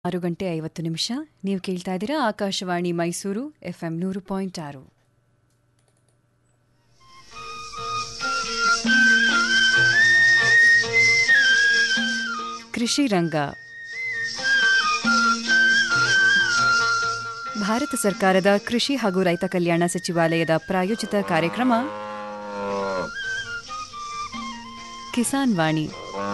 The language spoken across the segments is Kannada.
ಆರು ಗಂಟೆ ಐವತ್ತು ನಿಮಿಷ ನೀವು ಕೇಳ್ತಾ ಇದ್ದೀರಾ ಆಕಾಶವಾಣಿ ಮೈಸೂರು ಎಫ್ಎಂ ನೂರು ಪಾಯಿಂಟ್ ಆರು ಕೃಷಿ ರಂಗ ಭಾರತ ಸರ್ಕಾರದ ಕೃಷಿ ಹಾಗೂ ರೈತ ಕಲ್ಯಾಣ ಸಚಿವಾಲಯದ ಪ್ರಾಯೋಜಿತ ಕಾರ್ಯಕ್ರಮ ಕಿಸಾನ್ ವಾಣಿ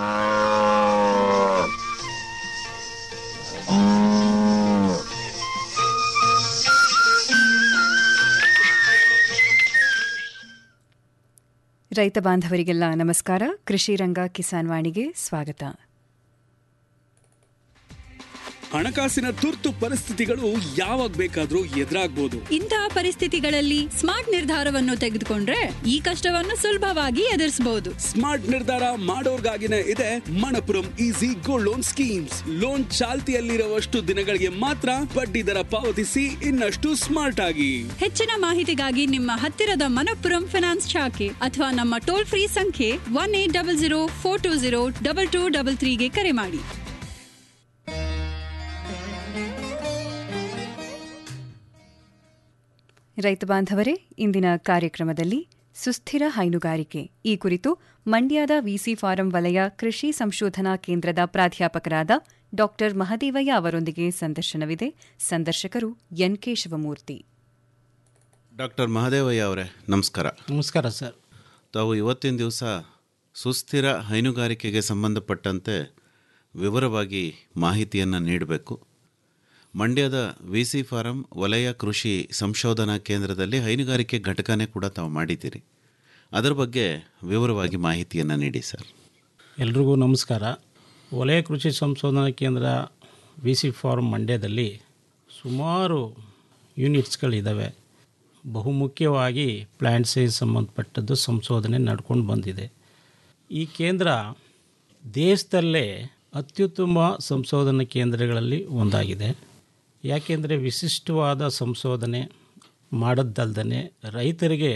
ರೈತ ಬಾಂಧವರಿಗೆಲ್ಲ ನಮಸ್ಕಾರ ಕೃಷಿ ರಂಗ ಕಿಸಾನ್ ವಾಣಿಗೆ ಸ್ವಾಗತ ಹಣಕಾಸಿನ ತುರ್ತು ಪರಿಸ್ಥಿತಿಗಳು ಯಾವಾಗ ಬೇಕಾದ್ರೂ ಎದುರಾಗ್ಬೋದು ಇಂತಹ ಪರಿಸ್ಥಿತಿಗಳಲ್ಲಿ ಸ್ಮಾರ್ಟ್ ನಿರ್ಧಾರವನ್ನು ತೆಗೆದುಕೊಂಡ್ರೆ ಈ ಕಷ್ಟವನ್ನು ಸುಲಭವಾಗಿ ಎದುರಿಸಬಹುದು ಸ್ಮಾರ್ಟ್ ನಿರ್ಧಾರ ಮಾಡೋರ್ಗಾಗಿನೇ ಇದೆ Manappuram easy gold loan schemes loan ಚಾಲ್ತಿಯಲ್ಲಿರುವಷ್ಟು ದಿನಗಳಿಗೆ ಮಾತ್ರ ಬಡ್ಡಿ ದರ ಪಾವತಿಸಿ ಇನ್ನಷ್ಟು ಸ್ಮಾರ್ಟ್ ಆಗಿ ಹೆಚ್ಚಿನ ಮಾಹಿತಿಗಾಗಿ ನಿಮ್ಮ ಹತ್ತಿರದ ಮನಪ್ಪುರಂ ಫಿನಾನ್ಸ್ ಶಾಖೆ ಅಥವಾ ನಮ್ಮ ಟೋಲ್ ಫ್ರೀ ಸಂಖ್ಯೆ one eight double zero four two zero double two double ತ್ರೀಗೆ ಕರೆ ಮಾಡಿ ರೈತ ಬಾಂಧವರೇ ಇಂದಿನ ಕಾರ್ಯಕ್ರಮದಲ್ಲಿ ಸುಸ್ಥಿರ ಹೈನುಗಾರಿಕೆ ಈ ಕುರಿತು ಮಂಡ್ಯದ ವಿಸಿ ಫಾರಂ ವಲಯ ಕೃಷಿ ಸಂಶೋಧನಾ ಕೇಂದ್ರದ ಪ್ರಾಧ್ಯಾಪಕರಾದ ಡಾ ಮಹದೇವಯ್ಯ ಅವರೊಂದಿಗೆ ಸಂದರ್ಶನವಿದೆ ಸಂದರ್ಶಕರು N K Shivamurthy doctor Mahadevaiah ಅವರೇ ನಮಸ್ಕಾರ ನಮಸ್ಕಾರ ಸರ್ ತಾವು ಇವತ್ತಿನ ದಿವಸ ಸುಸ್ಥಿರ ಹೈನುಗಾರಿಕೆಗೆ ಸಂಬಂಧಪಟ್ಟಂತೆ ವಿವರವಾಗಿ ಮಾಹಿತಿಯನ್ನು ನೀಡಬೇಕು ಮಂಡ್ಯದ ವಿ ಸಿ ಫಾರಂ ವಲಯ ಕೃಷಿ ಸಂಶೋಧನಾ ಕೇಂದ್ರದಲ್ಲಿ ಹೈನುಗಾರಿಕೆ ಘಟಕನೇ ಕೂಡ ತಾವು ಮಾಡಿದ್ದೀರಿ ಅದರ ಬಗ್ಗೆ ವಿವರವಾಗಿ ಮಾಹಿತಿಯನ್ನು ನೀಡಿ ಸರ್ ಎಲ್ರಿಗೂ ನಮಸ್ಕಾರ ವಲಯ ಕೃಷಿ ಸಂಶೋಧನಾ ಕೇಂದ್ರ ವಿ ಸಿ ಫಾರ್ಮ್ ಮಂಡ್ಯದಲ್ಲಿ ಸುಮಾರು ಯೂನಿಟ್ಸ್ಗಳಿದ್ದಾವೆ ಬಹುಮುಖ್ಯವಾಗಿ ಪ್ಲ್ಯಾಂಟ್ ಸೈಜ್ ಸಂಬಂಧಪಟ್ಟದ್ದು ಸಂಶೋಧನೆ ನಡ್ಕೊಂಡು ಬಂದಿದೆ ಈ ಕೇಂದ್ರ ದೇಶದಲ್ಲೇ ಅತ್ಯುತ್ತಮ ಸಂಶೋಧನಾ ಕೇಂದ್ರಗಳಲ್ಲಿ ಒಂದಾಗಿದೆ ಯಾಕೆಂದರೆ ವಿಶಿಷ್ಟವಾದ ಸಂಶೋಧನೆ ಮಾಡೋದಲ್ದೇ ರೈತರಿಗೆ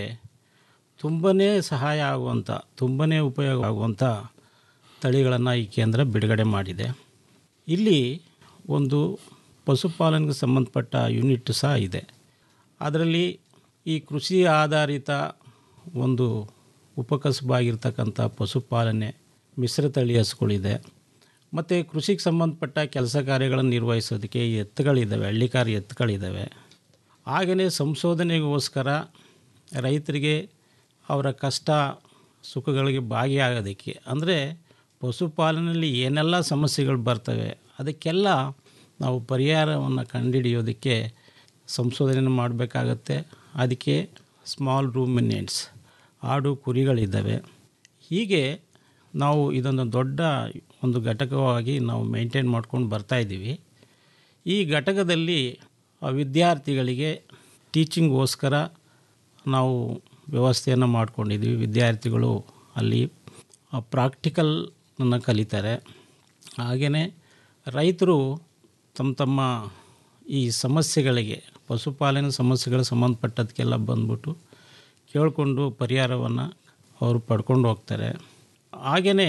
ತುಂಬಾ ಸಹಾಯ ಆಗುವಂಥ ತುಂಬಾ ಉಪಯೋಗ ಆಗುವಂಥ ತಳಿಗಳನ್ನು ಈ ಕೇಂದ್ರ ಬಿಡುಗಡೆ ಮಾಡಿದೆ ಇಲ್ಲಿ ಒಂದು ಪಶುಪಾಲನೆಗೆ ಸಂಬಂಧಪಟ್ಟ ಯೂನಿಟ್ ಸಹ ಇದೆ ಅದರಲ್ಲಿ ಈ ಕೃಷಿ ಆಧಾರಿತ ಒಂದು ಉಪಕಸಬಾಗಿರ್ತಕ್ಕಂಥ ಪಶುಪಾಲನೆ ಮಿಶ್ರತಳಿ ಹಸುಗಳಿದೆ ಮತ್ತು ಕೃಷಿಗೆ ಸಂಬಂಧಪಟ್ಟ ಕೆಲಸ ಕಾರ್ಯಗಳನ್ನು ನಿರ್ವಹಿಸೋದಕ್ಕೆ ಎತ್ತುಗಳಿದ್ದಾವೆ ಹಳ್ಳಿಕಾರ್ ಎತ್ತುಗಳಿದ್ದಾವೆ ಹಾಗೆಯೇ ಸಂಶೋಧನೆಗೋಸ್ಕರ ರೈತರಿಗೆ ಅವರ ಕಷ್ಟ ಸುಖಗಳಿಗೆ ಭಾಗಿಯಾಗೋದಕ್ಕೆ ಅಂದರೆ ಪಶುಪಾಲನೆಯಲ್ಲಿ ಏನೆಲ್ಲ ಸಮಸ್ಯೆಗಳು ಬರ್ತವೆ ಅದಕ್ಕೆಲ್ಲ ನಾವು ಪರಿಹಾರವನ್ನು ಕಂಡುಹಿಡಿಯೋದಕ್ಕೆ ಸಂಶೋಧನೆ ಮಾಡಬೇಕಾಗತ್ತೆ ಅದಕ್ಕೆ ಸ್ಮಾಲ್ ರೂಮಿನೆಂಟ್ಸ್ ಆಡು ಕುರಿಗಳಿದ್ದಾವೆ ಹೀಗೆ ನಾವು ಇದೊಂದು ದೊಡ್ಡ ಒಂದು ಘಟಕವಾಗಿ ನಾವು ಮೇಂಟೈನ್ ಮಾಡ್ಕೊಂಡು ಬರ್ತಾಯಿದ್ದೀವಿ ಈ ಘಟಕದಲ್ಲಿ ಆ ವಿದ್ಯಾರ್ಥಿಗಳಿಗೆ ಟೀಚಿಂಗ್ಗೋಸ್ಕರ ನಾವು ವ್ಯವಸ್ಥೆಯನ್ನು ಮಾಡ್ಕೊಂಡಿದ್ದೀವಿ ವಿದ್ಯಾರ್ಥಿಗಳು ಅಲ್ಲಿ ಪ್ರಾಕ್ಟಿಕಲನ್ನು ಕಲಿತಾರೆ ಹಾಗೆಯೇ ರೈತರು ತಮ್ಮ ತಮ್ಮ ಈ ಸಮಸ್ಯೆಗಳಿಗೆ ಪಶುಪಾಲನೆ ಸಮಸ್ಯೆಗಳಿಗೆ ಸಂಬಂಧಪಟ್ಟದಕ್ಕೆಲ್ಲ ಬಂದ್ಬಿಟ್ಟು ಕೇಳಿಕೊಂಡು ಪರಿಹಾರವನ್ನು ಅವರು ಪಡ್ಕೊಂಡು ಹೋಗ್ತಾರೆ ಹಾಗೆಯೇ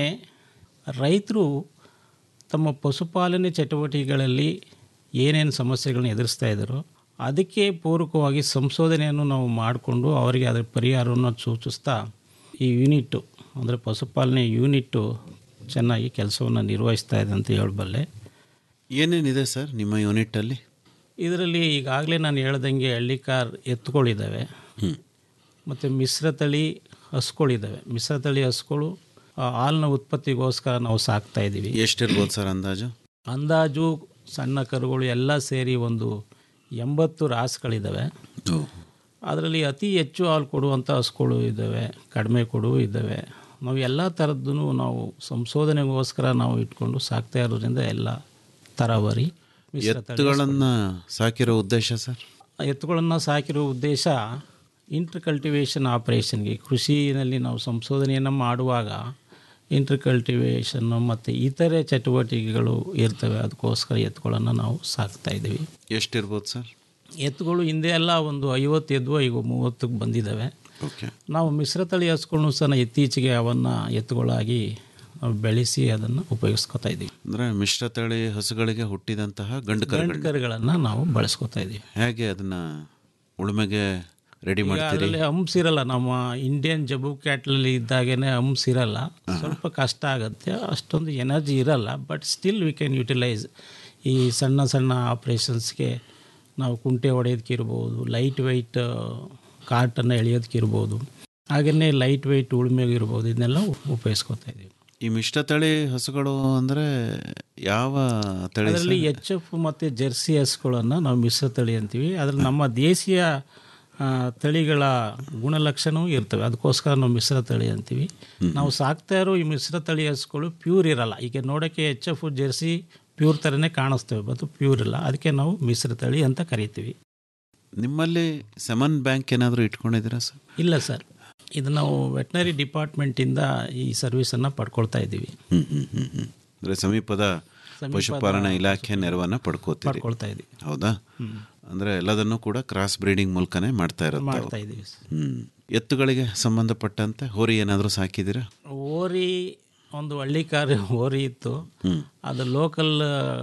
ರೈತರು ತಮ್ಮ ಪಶುಪಾಲನೆ ಚಟುವಟಿಕೆಗಳಲ್ಲಿ ಏನೇನು ಸಮಸ್ಯೆಗಳನ್ನ ಎದುರಿಸ್ತಾ ಇದ್ದಾರೋ ಅದಕ್ಕೆ ಪೂರಕವಾಗಿ ಸಂಶೋಧನೆಯನ್ನು ನಾವು ಮಾಡಿಕೊಂಡು ಅವರಿಗೆ ಅದರ ಪರಿಹಾರವನ್ನು ಸೂಚಿಸ್ತಾ ಈ ಯೂನಿಟ್ಟು ಅಂದರೆ ಪಶುಪಾಲನೆ ಯೂನಿಟ್ಟು ಚೆನ್ನಾಗಿ ಕೆಲಸವನ್ನು ನಿರ್ವಹಿಸ್ತಾ ಇದೆ ಅಂತ ಹೇಳಬಲ್ಲೆ ಏನೇನಿದೆ ಸರ್ ನಿಮ್ಮ ಯೂನಿಟ್ಟಲ್ಲಿ ಇದರಲ್ಲಿ ಈಗಾಗಲೇ ನಾನು ಹೇಳ್ದಂಗೆ ಹಳ್ಳಿಕಾರ್ ಎತ್ತುಗಳಿದ್ದಾವೆ ಮತ್ತು ಮಿಶ್ರತಳಿ ಹಸುಗಳಿದ್ದಾವೆ ಮಿಶ್ರತಳಿ ಹಸುಗಳು ಆ, ಹಾಲಿನ ಉತ್ಪತ್ತಿಗೋಸ್ಕರ ನಾವು ಸಾಕ್ತಾ ಇದ್ದೀವಿ ಎಷ್ಟಿರ್ಬೋದು ಸರ್ ಅಂದಾಜು ಅಂದಾಜು ಸಣ್ಣ ಕರುಗಳು ಎಲ್ಲ ಸೇರಿ ಒಂದು ಎಂಬತ್ತು ರಾಸುಗಳಿದ್ದಾವೆ ಅದರಲ್ಲಿ ಅತಿ ಹೆಚ್ಚು ಹಾಲು ಕೊಡುವಂಥ ಹಸುಗಳು ಇದ್ದಾವೆ ಕಡಿಮೆ ಕೊಡುವು ಇದ್ದಾವೆ ನಾವು ಎಲ್ಲ ಥರದ್ದು ನಾವು ಸಂಶೋಧನೆಗೋಸ್ಕರ ನಾವು ಇಟ್ಕೊಂಡು ಸಾಕ್ತಾ ಇರೋದ್ರಿಂದ ಎಲ್ಲ ತರಾವರಿ ಮಿಶ್ರತಳಿ ಎತ್ತುಗಳನ್ನು ಸಾಕಿರೋ ಉದ್ದೇಶ ಸರ್ ಎತ್ತುಗಳನ್ನು ಸಾಕಿರೋ ಉದ್ದೇಶ ಇಂಟರ್ ಕಲ್ಟಿವೇಷನ್ ಆಪರೇಷನ್ಗೆ ಕೃಷಿಯಲ್ಲಿ ನಾವು ಸಂಶೋಧನೆಯನ್ನು ಮಾಡುವಾಗ ಇಂಟರ್ ಕಲ್ಟಿವೇಷನ್ನು ಮತ್ತು ಇತರೆ ಚಟುವಟಿಕೆಗಳು ಇರ್ತವೆ ಅದಕ್ಕೋಸ್ಕರ ಎತ್ತುಗಳನ್ನು ನಾವು ಸಾಕ್ತಾ ಇದ್ದೀವಿ ಎಷ್ಟಿರ್ಬೋದು ಸರ್ ಎತ್ತುಗಳು ಹಿಂದೆ ಎಲ್ಲ ಒಂದು ಐವತ್ತು ಎದ್ವು ಈಗ ಮೂವತ್ತಕ್ಕೆ ಬಂದಿದ್ದಾವೆ ಓಕೆ ನಾವು ಮಿಶ್ರತಳಿ ಹಸುಗಳನ್ನು ಸಹ ಇತ್ತೀಚೆಗೆ ಅವನ್ನು ಎತ್ತುಗಳಾಗಿ ನಾವು ಬೆಳೆಸಿ ಅದನ್ನು ಉಪಯೋಗಿಸ್ಕೊತಾ ಇದ್ದೀವಿ ಅಂದರೆ ಮಿಶ್ರತಳಿ ಹಸುಗಳಿಗೆ ಹುಟ್ಟಿದಂತಹ ಗಂಡು ಕರುಗಳು ಕರುಗಳನ್ನು ನಾವು ಬಳಸ್ಕೊತಾ ಇದ್ದೀವಿ ಹೇಗೆ ಅದನ್ನ ಉಳುಮೆಗೆ ರೆಡಿ ಮಾಡ್ತೀರಿ ಅದರಲ್ಲಿ ಹಂಪ್ಸ್ ಇರಲ್ಲ ನಮ್ಮ ಇಂಡಿಯನ್ ಜಬು ಕ್ಯಾಟ್ಲಲ್ಲಿ ಇದ್ದಾಗೇನೆ ಹಂಪ್ಸ್ ಇರಲ್ಲ ಸ್ವಲ್ಪ ಕಷ್ಟ ಆಗುತ್ತೆ ಅಷ್ಟೊಂದು ಎನರ್ಜಿ ಇರಲ್ಲ but still we can utilise ಈ ಸಣ್ಣ ಸಣ್ಣ ಆಪ್ರೇಷನ್ಸ್ಗೆ ನಾವು ಕುಂಟೆ ಹೊಡೆಯೋದಕ್ಕಿರ್ಬೋದು ಲೈಟ್ ವೆಯ್ಟ್ ಕಾರ್ಟನ್ನು ಎಳೆಯೋದಕ್ಕಿರ್ಬೋದು ಹಾಗೆಯೇ ಲೈಟ್ ವೆಯ್ಟ್ ಉಳುಮೆಗಿರ್ಬೋದು ಇದನ್ನೆಲ್ಲ ಉಪಯೋಗಿಸ್ಕೊತಾ ಇದ್ದೀವಿ ಈ ಮಿಶ್ರತಳಿ ಹಸುಗಳು ಅಂದರೆ ಯಾವ ತಳಿ ಸರ್? ಅದರಲ್ಲಿ ಎಚ್ ಎಫ್ ಮತ್ತು ಜೆರ್ಸಿ ಹಸುಗಳನ್ನು ನಾವು ಮಿಶ್ರ ತಳಿ ಅಂತೀವಿ ಅದ್ರಲ್ಲಿ ನಮ್ಮ ದೇಶೀಯ ಆ, ತಳಿಗಳ ಗುಣಲಕ್ಷಣವೂ ಇರ್ತವೆ ಅದಕ್ಕೋಸ್ಕರ ನಾವು ಮಿಶ್ರ ತಳಿ ಅಂತೀವಿ ನಾವು ಸಾಕ್ತಾ ಇರೋ ಈ ಮಿಶ್ರ ತಳಿ ಹಸುಗಳು ಪ್ಯೂರ್ ಇರಲ್ಲ ಈಗ ನೋಡೋಕ್ಕೆ ಎಚ್ ಎಫ್ ಜೆರ್ಸಿ ಪ್ಯೂರ್ ಥರನೇ ಕಾಣಿಸ್ತೇವೆ ಬಟ್ ಪ್ಯೂರ್ ಇಲ್ಲ ಅದಕ್ಕೆ ನಾವು ಮಿಶ್ರ ತಳಿ ಅಂತ ಕರಿತೀವಿ ನಿಮ್ಮಲ್ಲಿ ಸೆಮನ್ ಬ್ಯಾಂಕ್ ಏನಾದರೂ ಇಟ್ಕೊಂಡಿದ್ದೀರಾ ಸರ್ ಇಲ್ಲ ಸರ್ ಇದು ನಾವು ವೆಟ್ನರಿ ಡಿಪಾರ್ಟ್ಮೆಂಟಿಂದ ಈ ಸರ್ವಿಸನ್ನು ಪಡ್ಕೊಳ್ತಾ ಇದ್ದೀವಿ ಹ್ಮ್ ಹ್ಮ್ ಹ್ಮ್ ಹ್ಮ್ ಅಂದರೆ ಸಮೀಪದ ಪಶುಪಾಲನಾ ಇಲಾಖೆ ನೆರವನ್ನ ಪಡ್ಕೋತೀರಿ ಪಡ್ಕೊಳ್ತಾ ಇದ್ದೀವಿ ಹೌದಾ ಅಂದರೆ ಎಲ್ಲದನ್ನೂ ಕೂಡ ಕ್ರಾಸ್ ಬ್ರೀಡಿಂಗ್ ಮೂಲಕನೇ ಮಾಡ್ತಾ ಇರುತ್ತೆ ಮಾಡ್ತಾ ಇದ್ದೀವಿ ಸರ್ ಹ್ಮ್ ಎತ್ತುಗಳಿಗೆ ಸಂಬಂಧಪಟ್ಟಂತೆ ಹೋರಿ ಏನಾದರೂ ಸಾಕಿದ್ದೀರಾ ಓರಿ ಒಂದು ಹಳ್ಳಿಕಾರ ಓರಿ ಇತ್ತು ಅದು ಲೋಕಲ್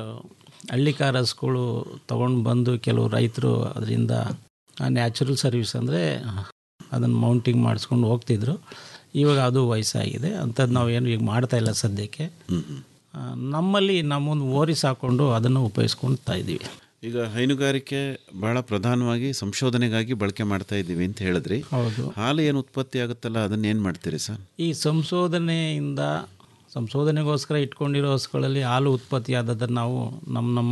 ಹಳ್ಳಿಕಾರ ಹಸುಗಳು ತೊಗೊಂಡು ಬಂದು ಕೆಲವು ರೈತರು ಅದರಿಂದ ನ್ಯಾಚುರಲ್ ಸರ್ವಿಸ್ ಅಂದರೆ ಅದನ್ನು ಮೌಂಟಿಂಗ್ ಮಾಡಿಸ್ಕೊಂಡು ಹೋಗ್ತಿದ್ರು ಇವಾಗ ಅದು ವಯಸ್ಸಾಗಿದೆ ಅಂಥದ್ದು ನಾವು ಏನು ಈಗ ಮಾಡ್ತಾ ಇಲ್ಲ ಸದ್ಯಕ್ಕೆ ಆ, ನಮ್ಮಲ್ಲಿ ನಮ್ಮೊಂದು ಓರಿ ಸಾಕೊಂಡು ಅದನ್ನು ಉಪಯೋಗಿಸ್ಕೊಳ್ತಾ ಇದ್ದೀವಿ ಈಗ ಹೈನುಗಾರಿಕೆ ಬಹಳ ಪ್ರಧಾನವಾಗಿ ಸಂಶೋಧನೆಗಾಗಿ ಬಳಕೆ ಮಾಡ್ತಾ ಇದ್ದೀವಿ ಅಂತ ಹೇಳಿದ್ರಿ ಹೌದು ಹಾಲು ಏನು ಉತ್ಪತ್ತಿ ಆಗುತ್ತಲ್ಲ ಅದನ್ನ ಏನು ಮಾಡ್ತೀರಿ ಸರ್ ಈ ಸಂಶೋಧನೆಯಿಂದ ಸಂಶೋಧನೆಗೋಸ್ಕರ ಇಟ್ಕೊಂಡಿರೋ ಹಸುಗಳಲ್ಲಿ ಹಾಲು ಉತ್ಪತ್ತಿ ಆದದನ್ನು ನಾವು ನಮ್ಮ ನಮ್ಮ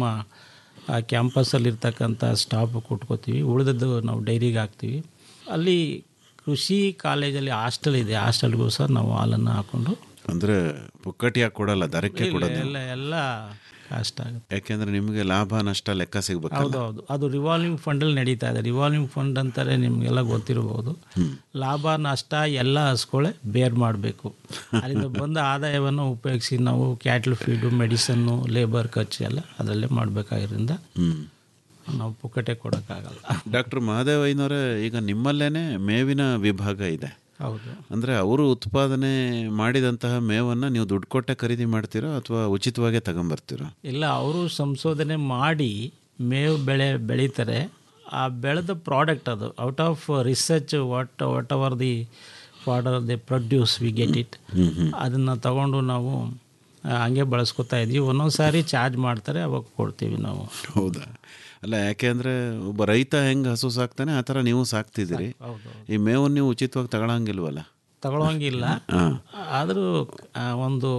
ಕ್ಯಾಂಪಸ್ಸಲ್ಲಿರ್ತಕ್ಕಂಥ ಸ್ಟಾಫ್ ಕೊಟ್ಕೋತೀವಿ ಉಳಿದದ್ದು ನಾವು ಡೈರಿಗೆ ಹಾಕ್ತೀವಿ ಅಲ್ಲಿ ಕೃಷಿ ಕಾಲೇಜಲ್ಲಿ ಹಾಸ್ಟೆಲ್ ಇದೆ ಹಾಸ್ಟೆಲ್ಗೂ ಸಹ ನಾವು ಹಾಲನ್ನು ಹಾಕ್ಕೊಂಡು ಅಂದರೆ ಪುಕ್ಕಟಿಯಾಗಿ ಕೊಡಲ್ಲ ದರಕ್ಕೆ ಕೊಡೋದು ಎಲ್ಲ ಎಲ್ಲ ಕಷ್ಟ ಆಗುತ್ತೆ ಯಾಕೆಂದ್ರೆ ನಿಮಗೆ ಲಾಭ ನಷ್ಟ ಲೆಕ್ಕ ಸಿಗ್ಬೇಕಲ್ಲ ಹೌದು ಹೌದು ಅದು ರಿವಾಲ್ವಿಂಗ್ ಫಂಡಲ್ಲಿ ನಡೀತಾ ಇದೆ ರಿವಾಲ್ವಿಂಗ್ ಫಂಡ್ ಅಂತಾರೆ ನಿಮಗೆಲ್ಲ ಗೊತ್ತಿರಬಹುದು ಲಾಭ ನಷ್ಟ ಎಲ್ಲ ಹಸ್ಕೊಳ್ಳೆ ಬೇರ್ ಮಾಡಬೇಕು ಅಲ್ಲಿಂದ ಬಂದ ಆದಾಯವನ್ನು ಉಪಯೋಗಿಸಿ ನಾವು ಕ್ಯಾಟ್ಲ್ ಫೀಡು ಮೆಡಿಸನ್ನು ಲೇಬರ್ ಖರ್ಚು ಎಲ್ಲ ಅದರಲ್ಲೇ ಮಾಡಬೇಕಾಗಿರೋದ್ರಿಂದ ಹ್ಮ್ ನಾವು ಪುಕ್ಕಟೆ ಕೊಡೋಕ್ಕಾಗಲ್ಲ ಡಾಕ್ಟರ್ ಮಹಾದೇವ್ ಐನವರೇ ಈಗ ನಿಮ್ಮಲ್ಲೇನೆ ಮೇವಿನ ವಿಭಾಗ ಇದೆ ಹೌದು ಅಂದರೆ ಅವರು ಉತ್ಪಾದನೆ ಮಾಡಿದಂತಹ ಮೇವನ್ನು ನೀವು ದುಡ್ಡು ಕೊಟ್ಟೆ ಖರೀದಿ ಮಾಡ್ತೀರೋ ಅಥವಾ ಉಚಿತವಾಗೇ ತಗೊಂಬರ್ತೀರೋ ಇಲ್ಲ ಅವರು ಸಂಶೋಧನೆ ಮಾಡಿ ಮೇವು ಬೆಳೆ ಬೆಳೀತಾರೆ ಆ ಬೆಳೆದ ಪ್ರಾಡಕ್ಟ್ ಅದು out of research what what our the what are the produce we get it ಅದನ್ನು ತಗೊಂಡು ನಾವು ಆ, ಹಂಗೆ ಬಳಸ್ಕೊತಾ ಇದ್ವಿ ಒಂದೊಂದು ಸಾರಿ ಚಾರ್ಜ್ ಮಾಡ್ತಾರೆ ಅವಾಗ ಕೊಡ್ತೀವಿ ನಾವು ಹೌದಾ ಅಲ್ಲ ಯಾಕೆ ಅಂದರೆ ಒಬ್ಬ ರೈತ ಹೆಂಗೆ ಹಸು ಸಾಕ್ತಾನೆ ಆ ಥರ ನೀವು ಸಾಕ್ತಿದ್ದೀರಿ ಹೌದು ಈ ಮೇವನ್ನು ನೀವು ಉಚಿತವಾಗಿ ತಗೊಳಂಗಿಲ್ವಲ್ಲ ತಗೊಳ್ಳೋಂಗಿಲ್ಲ ಹಾಂ ಆದರೂ ಆ, ಒಂದು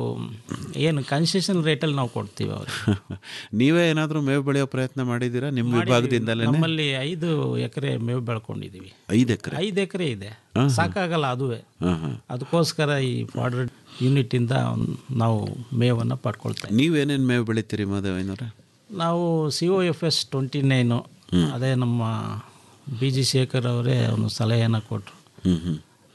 ಏನು ಕನ್ಸೆಷನ್ ರೇಟಲ್ಲಿ ನಾವು ಕೊಡ್ತೀವಿ ಅವ್ರಿಗೆ ನೀವೇ ಏನಾದರೂ ಮೇವು ಬೆಳೆಯೋ ಪ್ರಯತ್ನ ಮಾಡಿದ್ದೀರಾ ನಿಮ್ಮ ವಿಭಾಗದಿಂದಲೇ ನಮ್ಮಲ್ಲಿ ಐದು ಎಕರೆ ಮೇವು ಬೆಳ್ಕೊಂಡಿದ್ದೀವಿ ಐದು ಎಕರೆ ಐದು ಎಕರೆ ಇದೆ ಸಾಕಾಗಲ್ಲ ಅದುವೇ ಹಾಂ ಹಾಂ ಅದಕ್ಕೋಸ್ಕರ ಈ ಫಾರ್ಡರ್ ಯೂನಿಟಿಂದ ನಾವು ಮೇವನ್ನು ಪಡ್ಕೊಳ್ತಾ ಇದ್ದೀವಿ. ನೀವೇನೇನು ಮೇವು ಬೆಳಿತೀರಿ ಮಾದೇವ್ ಐನವ್ರೆ ನಾವು C O F S twenty nine ಅದೇ ನಮ್ಮ ಬಿ ಜಿ ಶೇಖರ್ ಅವರೇ ಒಂದು ಸಲಹೆಯನ್ನು ಕೊಟ್ಟರು ಹ್ಞೂ ಹ್ಞೂ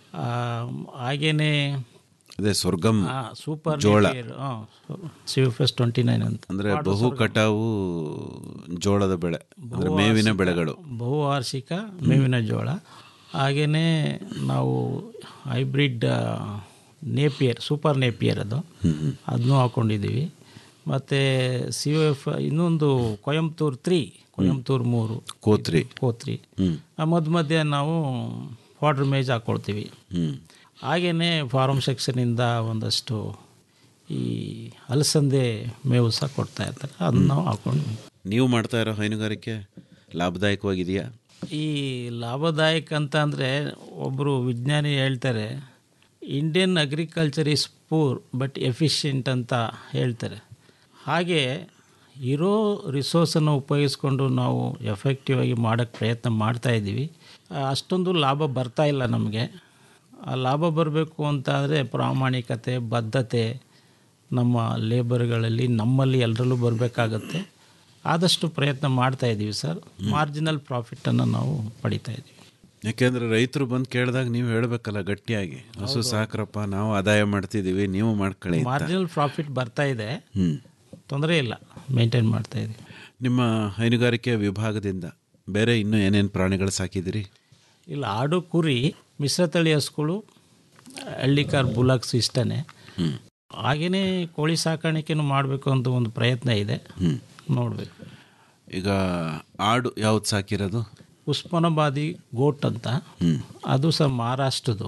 ಹಾಗೇನೆ ಅದೇ ಸ್ವರ್ಗಂ ಸೂಪರ್ ಜೋಳ. C F S twenty nine ಅಂತ ಅಂದರೆ ಬಹು ಕಟಾವು ಜೋಳದ ಬೆಳೆ ಅಂದರೆ ಮೇವಿನ ಬೆಳೆಗಳು ಬಹುವಾರ್ಷಿಕ ಮೇವಿನ ಜೋಳ ಹಾಗೆಯೇ ನಾವು ಹೈಬ್ರಿಡ್ ನೇಪಿಯರ್ ಸೂಪರ್ ನೇಪಿಯರ್ ಅದು ಅದನ್ನೂ ಹಾಕ್ಕೊಂಡಿದ್ದೀವಿ ಮತ್ತು ಸಿ ಒ ಎಫ್ ಇನ್ನೊಂದು ಕೊಯಂಬತ್ತೂರು ತ್ರೀ ಕೊಯಂಬತ್ತೂರು ಮೂರು ಕೋತ್ರಿ ಕೋತ್ರಿ ಹ್ಮ್. ಆ ಮಧ್ಯ ಮಧ್ಯೆ ನಾವು ವಾಟರ್ ಮೇಜ್ ಹಾಕ್ಕೊಳ್ತೀವಿ ಹ್ಞೂ ಹಾಗೆಯೇ ಫಾರ್ಮ್ ಸೆಕ್ಷನಿಂದ ಒಂದಷ್ಟು ಈ ಅಲಸಂದೆ ಮೇವು ಸಹ ಕೊಡ್ತಾ ಇರ್ತಾರೆ ಅದನ್ನ ನಾವು ಹಾಕೊಂಡು ನೀವು ಮಾಡ್ತಾ ಇರೋ ಹೈನುಗಾರಿಕೆ ಲಾಭದಾಯಕವಾಗಿದೆಯಾ ಈ ಲಾಭದಾಯಕ ಅಂತ ಅಂದರೆ ಒಬ್ಬರು ವಿಜ್ಞಾನಿ ಹೇಳ್ತಾರೆ Indian agriculture is poor but efficient ಅಂತ ಹೇಳ್ತಾರೆ ಹಾಗೆ ಇರೋ ರಿಸೋರ್ಸನ್ನು ಉಪಯೋಗಿಸ್ಕೊಂಡು ನಾವು ಎಫೆಕ್ಟಿವ್ ಆಗಿ ಮಾಡೋಕ್ಕೆ ಪ್ರಯತ್ನ ಮಾಡ್ತಾ ಇದ್ದೀವಿ ಆ, ಅಷ್ಟೊಂದು ಲಾಭ ಬರ್ತಾ ಇಲ್ಲ ನಮಗೆ ಆ ಲಾಭ ಬರಬೇಕು ಅಂತ ಆದರೆ ಪ್ರಾಮಾಣಿಕತೆ ಬದ್ಧತೆ ನಮ್ಮ ಲೇಬರ್ಗಳಲ್ಲಿ ನಮ್ಮಲ್ಲಿ ಎಲ್ಲರಲ್ಲೂ ಬರಬೇಕಾಗತ್ತೆ ಆದಷ್ಟು ಪ್ರಯತ್ನ ಮಾಡ್ತಾ ಇದ್ದೀವಿ ಸರ್ ಮಾರ್ಜಿನಲ್ ಪ್ರಾಫಿಟನ್ನು ನಾವು ಪಡಿತಾ ಇದ್ದೀವಿ ಯಾಕೆಂದ್ರೆ ರೈತರು ಬಂದು ಕೇಳಿದಾಗ ನೀವು ಹೇಳಬೇಕಲ್ಲ ಗಟ್ಟಿಯಾಗಿ ಹಸು ಸಾಕ್ರಪ್ಪ ನಾವು ಆದಾಯ ಮಾಡ್ತಿದ್ದೀವಿ ನೀವು ಮಾಡ್ಕೊಳ್ಳಿ ಅಂತ. ಮಾರ್ಜಿನಲ್ ಪ್ರಾಫಿಟ್ ಬರ್ತಾ ಇದೆ ಹ್ಮ್ ತೊಂದರೆ ಇಲ್ಲ ಮೇಂಟೈನ್ ಮಾಡ್ತಾ ಇದ್ದೀವಿ ನಿಮ್ಮ ಹೈನುಗಾರಿಕೆ ವಿಭಾಗದಿಂದ ಬೇರೆ ಇನ್ನೂ ಏನೇನು ಪ್ರಾಣಿಗಳು ಸಾಕಿದಿರಿ ಇಲ್ಲ ಆಡು ಕುರಿ ಮಿಶ್ರತಳಿ ಹಸುಗಳು ಹಳ್ಳಿಕಾರ್ ಬುಲಾಕ್ಸ್ ಇಷ್ಟನೇ ಹಾಗೆಯೇ ಕೋಳಿ ಸಾಕಾಣಿಕೆನೂ ಮಾಡಬೇಕು ಅಂತ ಒಂದು ಪ್ರಯತ್ನ ಇದೆ ನೋಡಬೇಕು ಈಗ ಆಡು ಯಾವ್ದು ಸಾಕಿರೋದು ಉಸ್ಮಾನಾಬಾದಿ ಗೋಟ್ ಅಂತ ಅದು ಸಹ ಮಹಾರಾಷ್ಟ್ರದ್ದು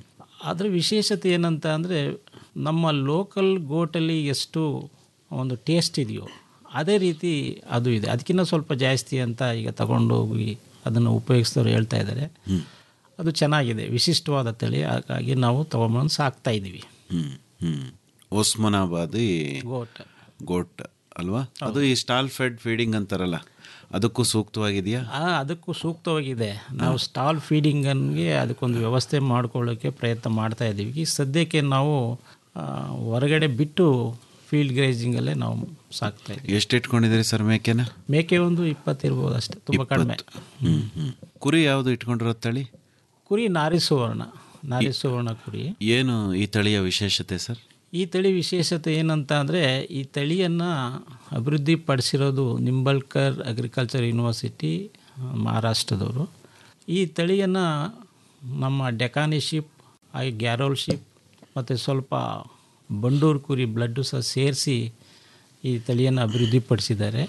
ಅದರ ವಿಶೇಷತೆ ಏನಂತ ಅಂದರೆ ನಮ್ಮ ಲೋಕಲ್ ಗೋಟಲ್ಲಿ ಎಷ್ಟು ಒಂದು ಟೇಸ್ಟ್ ಇದೆಯೋ ಅದೇ ರೀತಿ ಅದು ಇದೆ ಅದಕ್ಕಿಂತ ಸ್ವಲ್ಪ ಜಾಸ್ತಿ ಅಂತ ಈಗ ತಗೊಂಡು ಹೋಗಿ ಅದನ್ನು ಉಪಯೋಗಿಸಿದವರು ಹೇಳ್ತಾ ಇದ್ದಾರೆ ಅದು ಚೆನ್ನಾಗಿದೆ ವಿಶಿಷ್ಟವಾದ ತಳಿ ಹಾಗಾಗಿ ನಾವು ತೊಗೊಂಬಂದು ಸಾಕ್ತಾ ಇದ್ದೀವಿ ಹ್ಞೂ ಹ್ಞೂ ಒಸ್ಮನಾಬಾದಿ ಗೋಟ್ ಗೋಟ್ ಅಲ್ವಾ ಅದು ಈ ಸ್ಟಾಲ್ ಫೆಡ್ ಫೀಡಿಂಗ್ ಅಂತಾರಲ್ಲ ಅದಕ್ಕೂ ಸೂಕ್ತವಾಗಿದೆಯಾ ಆ, ಅದಕ್ಕೂ ಸೂಕ್ತವಾಗಿದೆ ನಾವು ಸ್ಟಾಲ್ ಫೀಡಿಂಗನ್ಗೆ ಅದಕ್ಕೊಂದು ವ್ಯವಸ್ಥೆ ಮಾಡ್ಕೊಳ್ಳೋಕ್ಕೆ ಪ್ರಯತ್ನ ಮಾಡ್ತಾ ಇದ್ದೀವಿ ಈ ಸದ್ಯಕ್ಕೆ ನಾವು ಆ, ಹೊರಗಡೆ ಬಿಟ್ಟು ಫೀಲ್ಡ್ ಗ್ರೇಜಿಂಗಲ್ಲೇ ನಾವು ಸಾಕ್ತಾ ಇದ್ದೀವಿ ಎಷ್ಟು ಇಟ್ಕೊಂಡಿದ್ದೀರಿ ಸರ್ ಮೇಕೆನ ಮೇಕೆ ಒಂದು ಇಪ್ಪತ್ತಿರ್ಬೋದು ಅಷ್ಟೇ ತುಂಬ ಕಡಿಮೆ ಹ್ಞೂ ಹ್ಞೂ ಕುರಿ ಯಾವುದು ಇಟ್ಕೊಂಡಿರೋ ತಳಿ ಕುರಿ ನಾರಿ ಸುವರ್ಣ ನಾರಿ ಸುವರ್ಣ ಕುರಿ ಏನು ಈ ತಳಿಯ ವಿಶೇಷತೆ ಸರ್ ಈ ತಳಿ ವಿಶೇಷತೆ ಏನಂತ ಅಂದರೆ ಈ ತಳಿಯನ್ನು ಅಭಿವೃದ್ಧಿ ಪಡಿಸಿರೋದು ನಿಂಬಲ್ಕರ್ ಅಗ್ರಿಕಲ್ಚರ್ ಯೂನಿವರ್ಸಿಟಿ ಮಹಾರಾಷ್ಟ್ರದವರು ಈ ತಳಿಯನ್ನು ನಮ್ಮ ಡೆಕಾನಿ ಶಿಪ್ ಹಾಗೆ ಗ್ಯಾರೋಲ್ ಶಿಪ್ ಮತ್ತು ಸ್ವಲ್ಪ ಬಂಡೂರು ಕುರಿ ಬ್ಲಡ್ಡು ಸಹ ಸೇರಿಸಿ ಈ ತಳಿಯನ್ನು ಅಭಿವೃದ್ಧಿಪಡಿಸಿದ್ದಾರೆ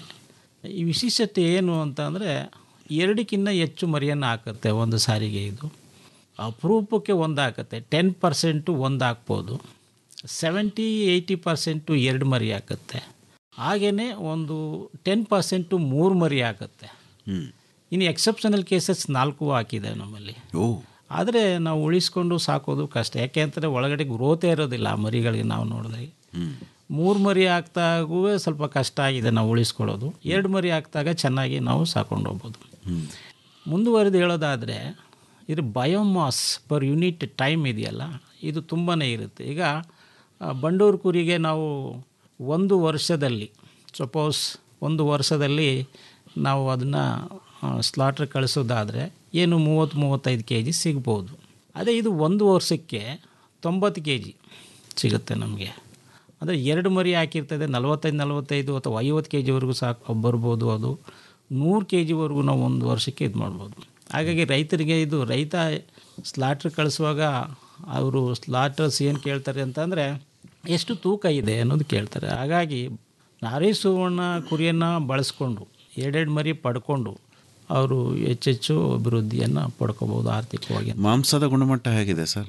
ಈ ವಿಶೇಷತೆ ಏನು ಅಂತ ಅಂದರೆ ಎರಡಕ್ಕಿಂತ ಹೆಚ್ಚು ಮರಿಯನ್ನು ಹಾಕುತ್ತೆ ಒಂದು ಸಾರಿಗೆ ಇದು ಅಪರೂಪಕ್ಕೆ ಒಂದು ಹಾಕುತ್ತೆ ಟೆನ್ ಪರ್ಸೆಂಟು ಒಂದು ಹಾಕ್ಬೋದು ಸೆವೆಂಟಿ ಏಯ್ಟಿ ಪರ್ಸೆಂಟು ಎರಡು ಮರಿ ಹಾಕುತ್ತೆ ಹಾಗೆಯೇ ಒಂದು ಟೆನ್ ಪರ್ಸೆಂಟು ಮೂರು ಮರಿ ಹಾಕುತ್ತೆ ಹ್ಞೂ ಇನ್ನು ಎಕ್ಸೆಪ್ಷನಲ್ ಕೇಸಸ್ ನಾಲ್ಕು ಹಾಕಿದೆ ನಮ್ಮಲ್ಲಿ ಓ ಆದರೆ ನಾವು ಉಳಿಸ್ಕೊಂಡು ಸಾಕೋದು ಕಷ್ಟ ಯಾಕೆ ಅಂತಂದರೆ ಒಳಗಡೆ ಗ್ರೋತೇ ಇರೋದಿಲ್ಲ ಆ ಮರಿಗಳಿಗೆ ನಾವು ನೋಡಿದಾಗ ಹ್ಞೂ ಮೂರು ಮರಿ ಹಾಕ್ದಾಗೂ ಸ್ವಲ್ಪ ಕಷ್ಟ ಆಗಿದೆ ನಾವು ಉಳಿಸ್ಕೊಳ್ಳೋದು ಎರಡು ಮರಿ ಹಾಕಿದಾಗ ಚೆನ್ನಾಗಿ ನಾವು ಸಾಕೊಂಡು ಹೋಗ್ಬೋದು ಹ್ಞೂ ಮುಂದುವರೆದು ಹೇಳೋದಾದರೆ ಇದು ಬಯೋಮಾಸ್ ಪರ್ ಯೂನಿಟ್ ಟೈಮ್ ಇದೆಯಲ್ಲ ಇದು ತುಂಬಾ ಇರುತ್ತೆ ಈಗ ಆ, ಬಂಡೂರು ಕುರಿಗೆ ನಾವು ಒಂದು ವರ್ಷದಲ್ಲಿ ಸಪೋಸ್ ಒಂದು ವರ್ಷದಲ್ಲಿ ನಾವು ಅದನ್ನು ಸ್ಲಾಟ್ರ್ ಕಳಿಸೋದಾದರೆ ಏನು ಮೂವತ್ತು ಮೂವತ್ತೈದು ಕೆ ಜಿ ಸಿಗ್ಬೋದು ಅದೇ ಇದು ಒಂದು ವರ್ಷಕ್ಕೆ ತೊಂಬತ್ತು ಕೆ ಜಿ ಸಿಗುತ್ತೆ ನಮಗೆ ಅಂದರೆ ಎರಡು ಮರಿ ಹಾಕಿರ್ತದೆ ನಲವತ್ತೈದು ನಲವತ್ತೈದು ಅಥವಾ ಐವತ್ತು ಕೆ ಜಿವರೆಗೂ ಸಾಕು ಬರ್ಬೋದು ಅದು ನೂರು ಕೆ ಜಿವರೆಗೂ ನಾವು ಒಂದು ವರ್ಷಕ್ಕೆ ಇದು ಮಾಡ್ಬೋದು ಹಾಗಾಗಿ ರೈತರಿಗೆ ಇದು ರೈತ ಸ್ಲಾಟ್ರ್ ಕಳಿಸುವಾಗ ಅವರು ಸ್ಲಾಟರ್ಸ್ ಏನು ಕೇಳ್ತಾರೆ ಅಂತಂದರೆ ಎಷ್ಟು ತೂಕ ಇದೆ ಅನ್ನೋದು ಕೇಳ್ತಾರೆ ಹಾಗಾಗಿ ನಾರಿ ಸುವರ್ಣ ಕುರಿಯನ್ನು ಬಳಸ್ಕೊಂಡು ಎರಡೆರಡು ಮರಿ ಪಡ್ಕೊಂಡು ಅವರು ಹೆಚ್ಚೆಚ್ಚು ಅಭಿವೃದ್ಧಿಯನ್ನು ಪಡ್ಕೋಬೋದು ಆರ್ಥಿಕವಾಗಿ ಮಾಂಸದ ಗುಣಮಟ್ಟ ಹೇಗಿದೆ ಸರ್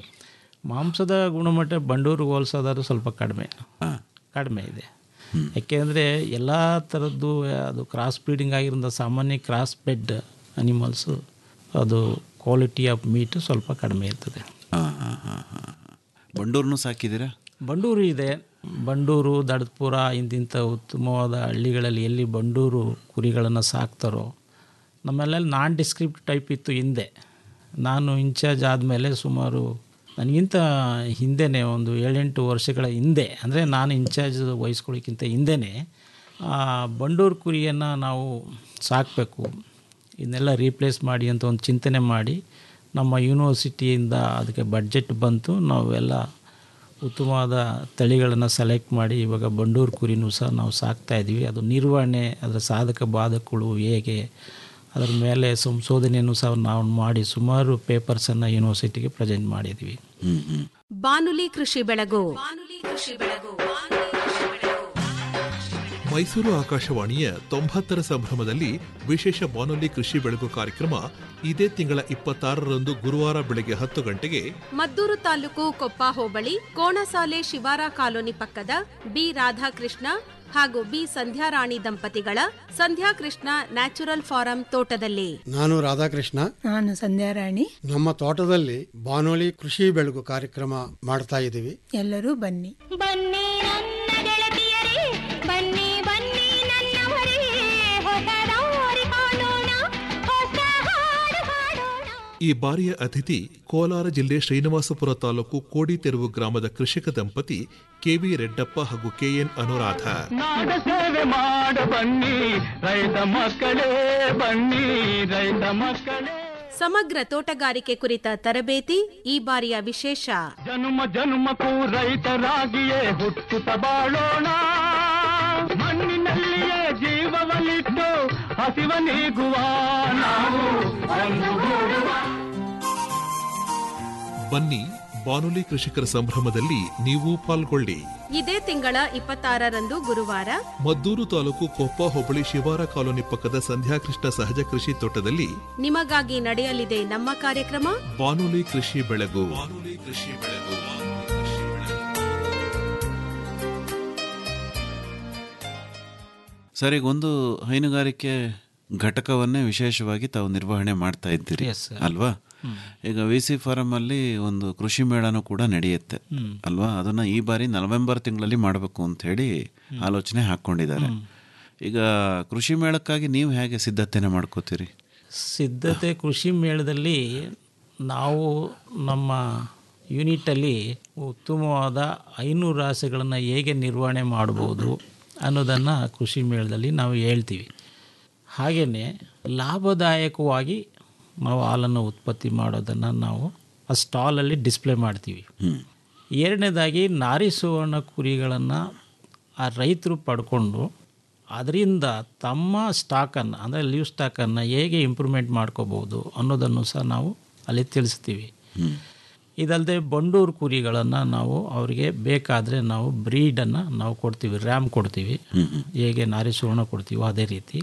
ಮಾಂಸದ ಗುಣಮಟ್ಟ ಬಂಡೂರಿಗೆ ಹೋಲಿಸೋದಾದ್ರೂ ಸ್ವಲ್ಪ ಕಡಿಮೆ ಹಾಂ ಕಡಿಮೆ ಇದೆ ಯಾಕೆಂದರೆ ಎಲ್ಲ ಥರದ್ದು ಅದು ಕ್ರಾಸ್ ಬ್ರೀಡಿಂಗ್ ಆಗಿರೋದು ಸಾಮಾನ್ಯ ಕ್ರಾಸ್ ಬೆಡ್ ಅನಿಮಲ್ಸು ಅದು ಕ್ವಾಲಿಟಿ ಆಫ್ ಮೀಟು ಸ್ವಲ್ಪ ಕಡಿಮೆ ಇರ್ತದೆ ಹಾಂ ಹಾಂ ಹಾಂ ಹಾಂ ಬಂಡೂರ್ನು ಸಾಕಿದ್ದೀರಾ ಬಂಡೂರು ಇದೆ ಬಂಡೂರು ದಡದ್ಪುರ ಇಂತಿಂಥ ಉತ್ತಮವಾದ ಹಳ್ಳಿಗಳಲ್ಲಿ ಎಲ್ಲಿ ಬಂಡೂರು ಕುರಿಗಳನ್ನು ಸಾಕ್ತಾರೋ ನಮ್ಮಲ್ಲೆಲ್ಲ ನಾನ್ ಡಿಸ್ಕ್ರಿಪ್ಟ್ ಟೈಪ್ ಇತ್ತು ಹಿಂದೆ ನಾನು ಇನ್ಚಾರ್ಜ್ ಆದಮೇಲೆ ಸುಮಾರು ನನಗಿಂತ ಹಿಂದೆನೇ ಒಂದು ಏಳೆಂಟು ವರ್ಷಗಳ ಹಿಂದೆ ಅಂದರೆ ನಾನು ಇನ್ಚಾರ್ಜ್ ವಹಿಸ್ಕೊಳ್ಳೋಕ್ಕಿಂತ ಹಿಂದೆನೇ ಆ ಬಂಡೂರು ಕುರಿಯನ್ನು ನಾವು ಸಾಕಬೇಕು ಇದನ್ನೆಲ್ಲ ರೀಪ್ಲೇಸ್ ಮಾಡಿ ಅಂತ ಒಂದು ಚಿಂತನೆ ಮಾಡಿ ನಮ್ಮ ಯೂನಿವರ್ಸಿಟಿಯಿಂದ ಅದಕ್ಕೆ ಬಡ್ಜೆಟ್ ಬಂತು ನಾವೆಲ್ಲ ಉತ್ತಮವಾದ ತಳಿಗಳನ್ನು ಸೆಲೆಕ್ಟ್ ಮಾಡಿ ಇವಾಗ ಬಂಡೂರು ಕುರಿನೂ ಸಹ ನಾವು ಸಾಕ್ತಾ ಇದ್ದೀವಿ ಅದು ನಿರ್ವಹಣೆ ಅದರ ಸಾಧಕ ಬಾಧಕಗಳು ಹೇಗೆ ಅದರ ಮೇಲೆ ಸಂಶೋಧನೆಯನ್ನು ಸಹ ನಾವು ಮಾಡಿ ಸುಮಾರು ಪೇಪರ್ಸನ್ನು ಯೂನಿವರ್ಸಿಟಿಗೆ ಪ್ರೆಸೆಂಟ್ ಮಾಡಿದ್ವಿ ಹ್ಞೂ ಹ್ಞೂ ಬಾನುಲಿ ಕೃಷಿ ಬೆಳಗು ಮೈಸೂರು ಆಕಾಶವಾಣಿಯ ತೊಂಬತ್ತರ ಸಂಭ್ರಮದಲ್ಲಿ ವಿಶೇಷ ಬಾನುಲಿ ಕೃಷಿ ಬೆಳಗು ಕಾರ್ಯಕ್ರಮ ಇದೇ ತಿಂಗಳ ಇಪ್ಪತ್ತಾರರಂದು ಗುರುವಾರ ಬೆಳಗ್ಗೆ ಹತ್ತು ಗಂಟೆಗೆ ಮದ್ದೂರು ತಾಲೂಕು ಕೊಪ್ಪ ಹೋಬಳಿ ಕೋಣಸಾಲೆ ಶಿವಾರ ಕಾಲೋನಿ ಪಕ್ಕದ ಬಿ ರಾಧಾಕೃಷ್ಣ ಹಾಗೂ ಬಿ ಸಂಧ್ಯಾರಾಣಿ ದಂಪತಿಗಳ ಸಂಧ್ಯಾಕೃಷ್ಣ ನ್ಯಾಚುರಲ್ ಫಾರಂ ತೋಟದಲ್ಲಿ ನಾನು ರಾಧಾಕೃಷ್ಣ ನಾನು ಸಂಧ್ಯಾರಾಣಿ ನಮ್ಮ ತೋಟದಲ್ಲಿ ಬಾನುಲಿ ಕೃಷಿ ಬೆಳಗು ಕಾರ್ಯಕ್ರಮ ಮಾಡ್ತಾ ಇದ್ದೀವಿ ಎಲ್ಲರೂ ಬನ್ನಿ ಬನ್ನಿ ನನ್ನ ಗೆಳತಿಯರೇ ಬನ್ನಿ ಬನ್ನಿ ನನ್ನವರೇ ಹೊಸ ದಾರಿ ಕಾಣೋಣ ಹೊಸ ಹಾಡು ಹಾಡೋಣ ಈ ಬಾರಿಯ ಅತಿಥಿ ಕೋಲಾರ ಜಿಲ್ಲೆ ಶ್ರೀನಿವಾಸಪುರ ತಾಲೂಕು ಕೋಡಿತೆರುವು ಗ್ರಾಮದ ಕೃಷಿಕ ದಂಪತಿ ಕೆವಿ ರೆಡ್ಡಪ್ಪ ಹಾಗೂ ಕೆಎನ್ ಅನುರಾಧ ನಾಡ ಸೇವೆ ಮಾಡ ಬನ್ನಿ ರೈತ ಮಕ್ಕಳೇ ಬನ್ನಿ ರೈತ ಮಕ್ಕಳೇ ಸಮಗ್ರ ತೋಟಗಾರಿಕೆ ಕುರಿತ ತರಬೇತಿ ಈ ಬಾರಿಯ ವಿಶೇಷ ಜನುಮ ಜನುಮಕ್ಕೂ ರೈತರಾಗಿಯೇ ಹುಟ್ಟುತ್ತ ಬಾಳೋಣ ಮಣ್ಣಿನಲ್ಲಿಯೇ ಜೀವವನ್ನಿಟ್ಟು ಹಸಿವ ನೀಗುವ ನಾವು ಒಂದುಗೂಡುವ ಬನ್ನಿ ಬಾನುಲಿ ಕೃಷಿಕರ ಸಂಭ್ರಮದಲ್ಲಿ ನೀವು ಪಾಲ್ಗೊಳ್ಳಿ ಇದೇ ತಿಂಗಳ ಇಪ್ಪತ್ತಾರರಂದು ಗುರುವಾರ ಮದ್ದೂರು ತಾಲೂಕು ಕೊಪ್ಪ ಹೋಬಳಿ ಶಿವಾರ ಕಾಲೋನಿ ಪಕ್ಕದ ಸಂಧ್ಯಾಕೃಷ್ಣ ಸಹಜ ಕೃಷಿ ತೋಟದಲ್ಲಿ ನಿಮಗಾಗಿ ನಡೆಯಲಿದೆ ನಮ್ಮ ಕಾರ್ಯಕ್ರಮ ಬಾನುಲಿ ಕೃಷಿ ಬೆಳಗು ಬಾನುಲಿ ಕೃಷಿ ಬೆಳಗು ಸರ್ ಈಗ ಒಂದು ಹೈನುಗಾರಿಕೆ ಘಟಕವನ್ನೇ ವಿಶೇಷವಾಗಿ ತಾವು ನಿರ್ವಹಣೆ ಮಾಡ್ತಾ ಇದ್ದೀರಿ Yes, sir. ಅಲ್ವಾ ಈಗ ವಿ ಸಿ ಫಾರಂ ಅಲ್ಲಿ ಒಂದು ಕೃಷಿ ಮೇಳನೂ ಕೂಡ ನಡೆಯುತ್ತೆ ಹ್ಮ್. ಅಲ್ವಾ ಅದನ್ನ ಈ ಬಾರಿ ನವೆಂಬರ್ ತಿಂಗಳಲ್ಲಿ ಮಾಡಬೇಕು ಅಂತ ಹೇಳಿ ಆಲೋಚನೆ ಹಾಕೊಂಡಿದ್ದಾರೆ ಈಗ ಕೃಷಿ ಮೇಳಕ್ಕಾಗಿ ನೀವು ಹೇಗೆ ಸಿದ್ಧತೆನೆ ಮಾಡ್ಕೋತೀರಿ ಸಿದ್ಧತೆ ಕೃಷಿ ಮೇಳದಲ್ಲಿ ನಾವು ನಮ್ಮ ಯೂನಿಟಲ್ಲಿ ಉತ್ತಮವಾದ ಐನೂರು ರಾಸುಗಳನ್ನು ಹೇಗೆ ನಿರ್ವಹಣೆ ಮಾಡ್ಬೋದು ಅನ್ನೋದನ್ನು ಕೃಷಿ ಮೇಳದಲ್ಲಿ ನಾವು ಹೇಳ್ತೀವಿ ಹಾಗೆಯೇ ಲಾಭದಾಯಕವಾಗಿ ನಾವು ಹಾಲನ್ನು ಉತ್ಪತ್ತಿ ಮಾಡೋದನ್ನು ನಾವು ಆ ಸ್ಟಾಲಲ್ಲಿ ಡಿಸ್ಪ್ಲೇ ಮಾಡ್ತೀವಿ ಎರಡನೇದಾಗಿ ನಾರಿ ಸುವರ್ಣ ಕುರಿಗಳನ್ನು ಆ ರೈತರು ಪಡ್ಕೊಂಡು ಅದರಿಂದ ತಮ್ಮ ಸ್ಟಾಕನ್ನು ಅಂದರೆ ಲೀವ್ ಸ್ಟಾಕನ್ನು ಹೇಗೆ ಇಂಪ್ರೂವ್ಮೆಂಟ್ ಮಾಡ್ಕೋಬೋದು ಅನ್ನೋದನ್ನು ಸಹ ನಾವು ಅಲ್ಲಿ ತಿಳಿಸ್ತೀವಿ ಇದಲ್ಲದೆ ಬಂಡೂರು ಕುರಿಗಳನ್ನು ನಾವು ಅವರಿಗೆ ಬೇಕಾದರೆ ನಾವು ಬ್ರೀಡನ್ನು ನಾವು ಕೊಡ್ತೀವಿ ರ್ಯಾಮ್ ಕೊಡ್ತೀವಿ ಹೇಗೆ ನಾರಿ ಸುವರ್ಣ ಕೊಡ್ತೀವೋ ಅದೇ ರೀತಿ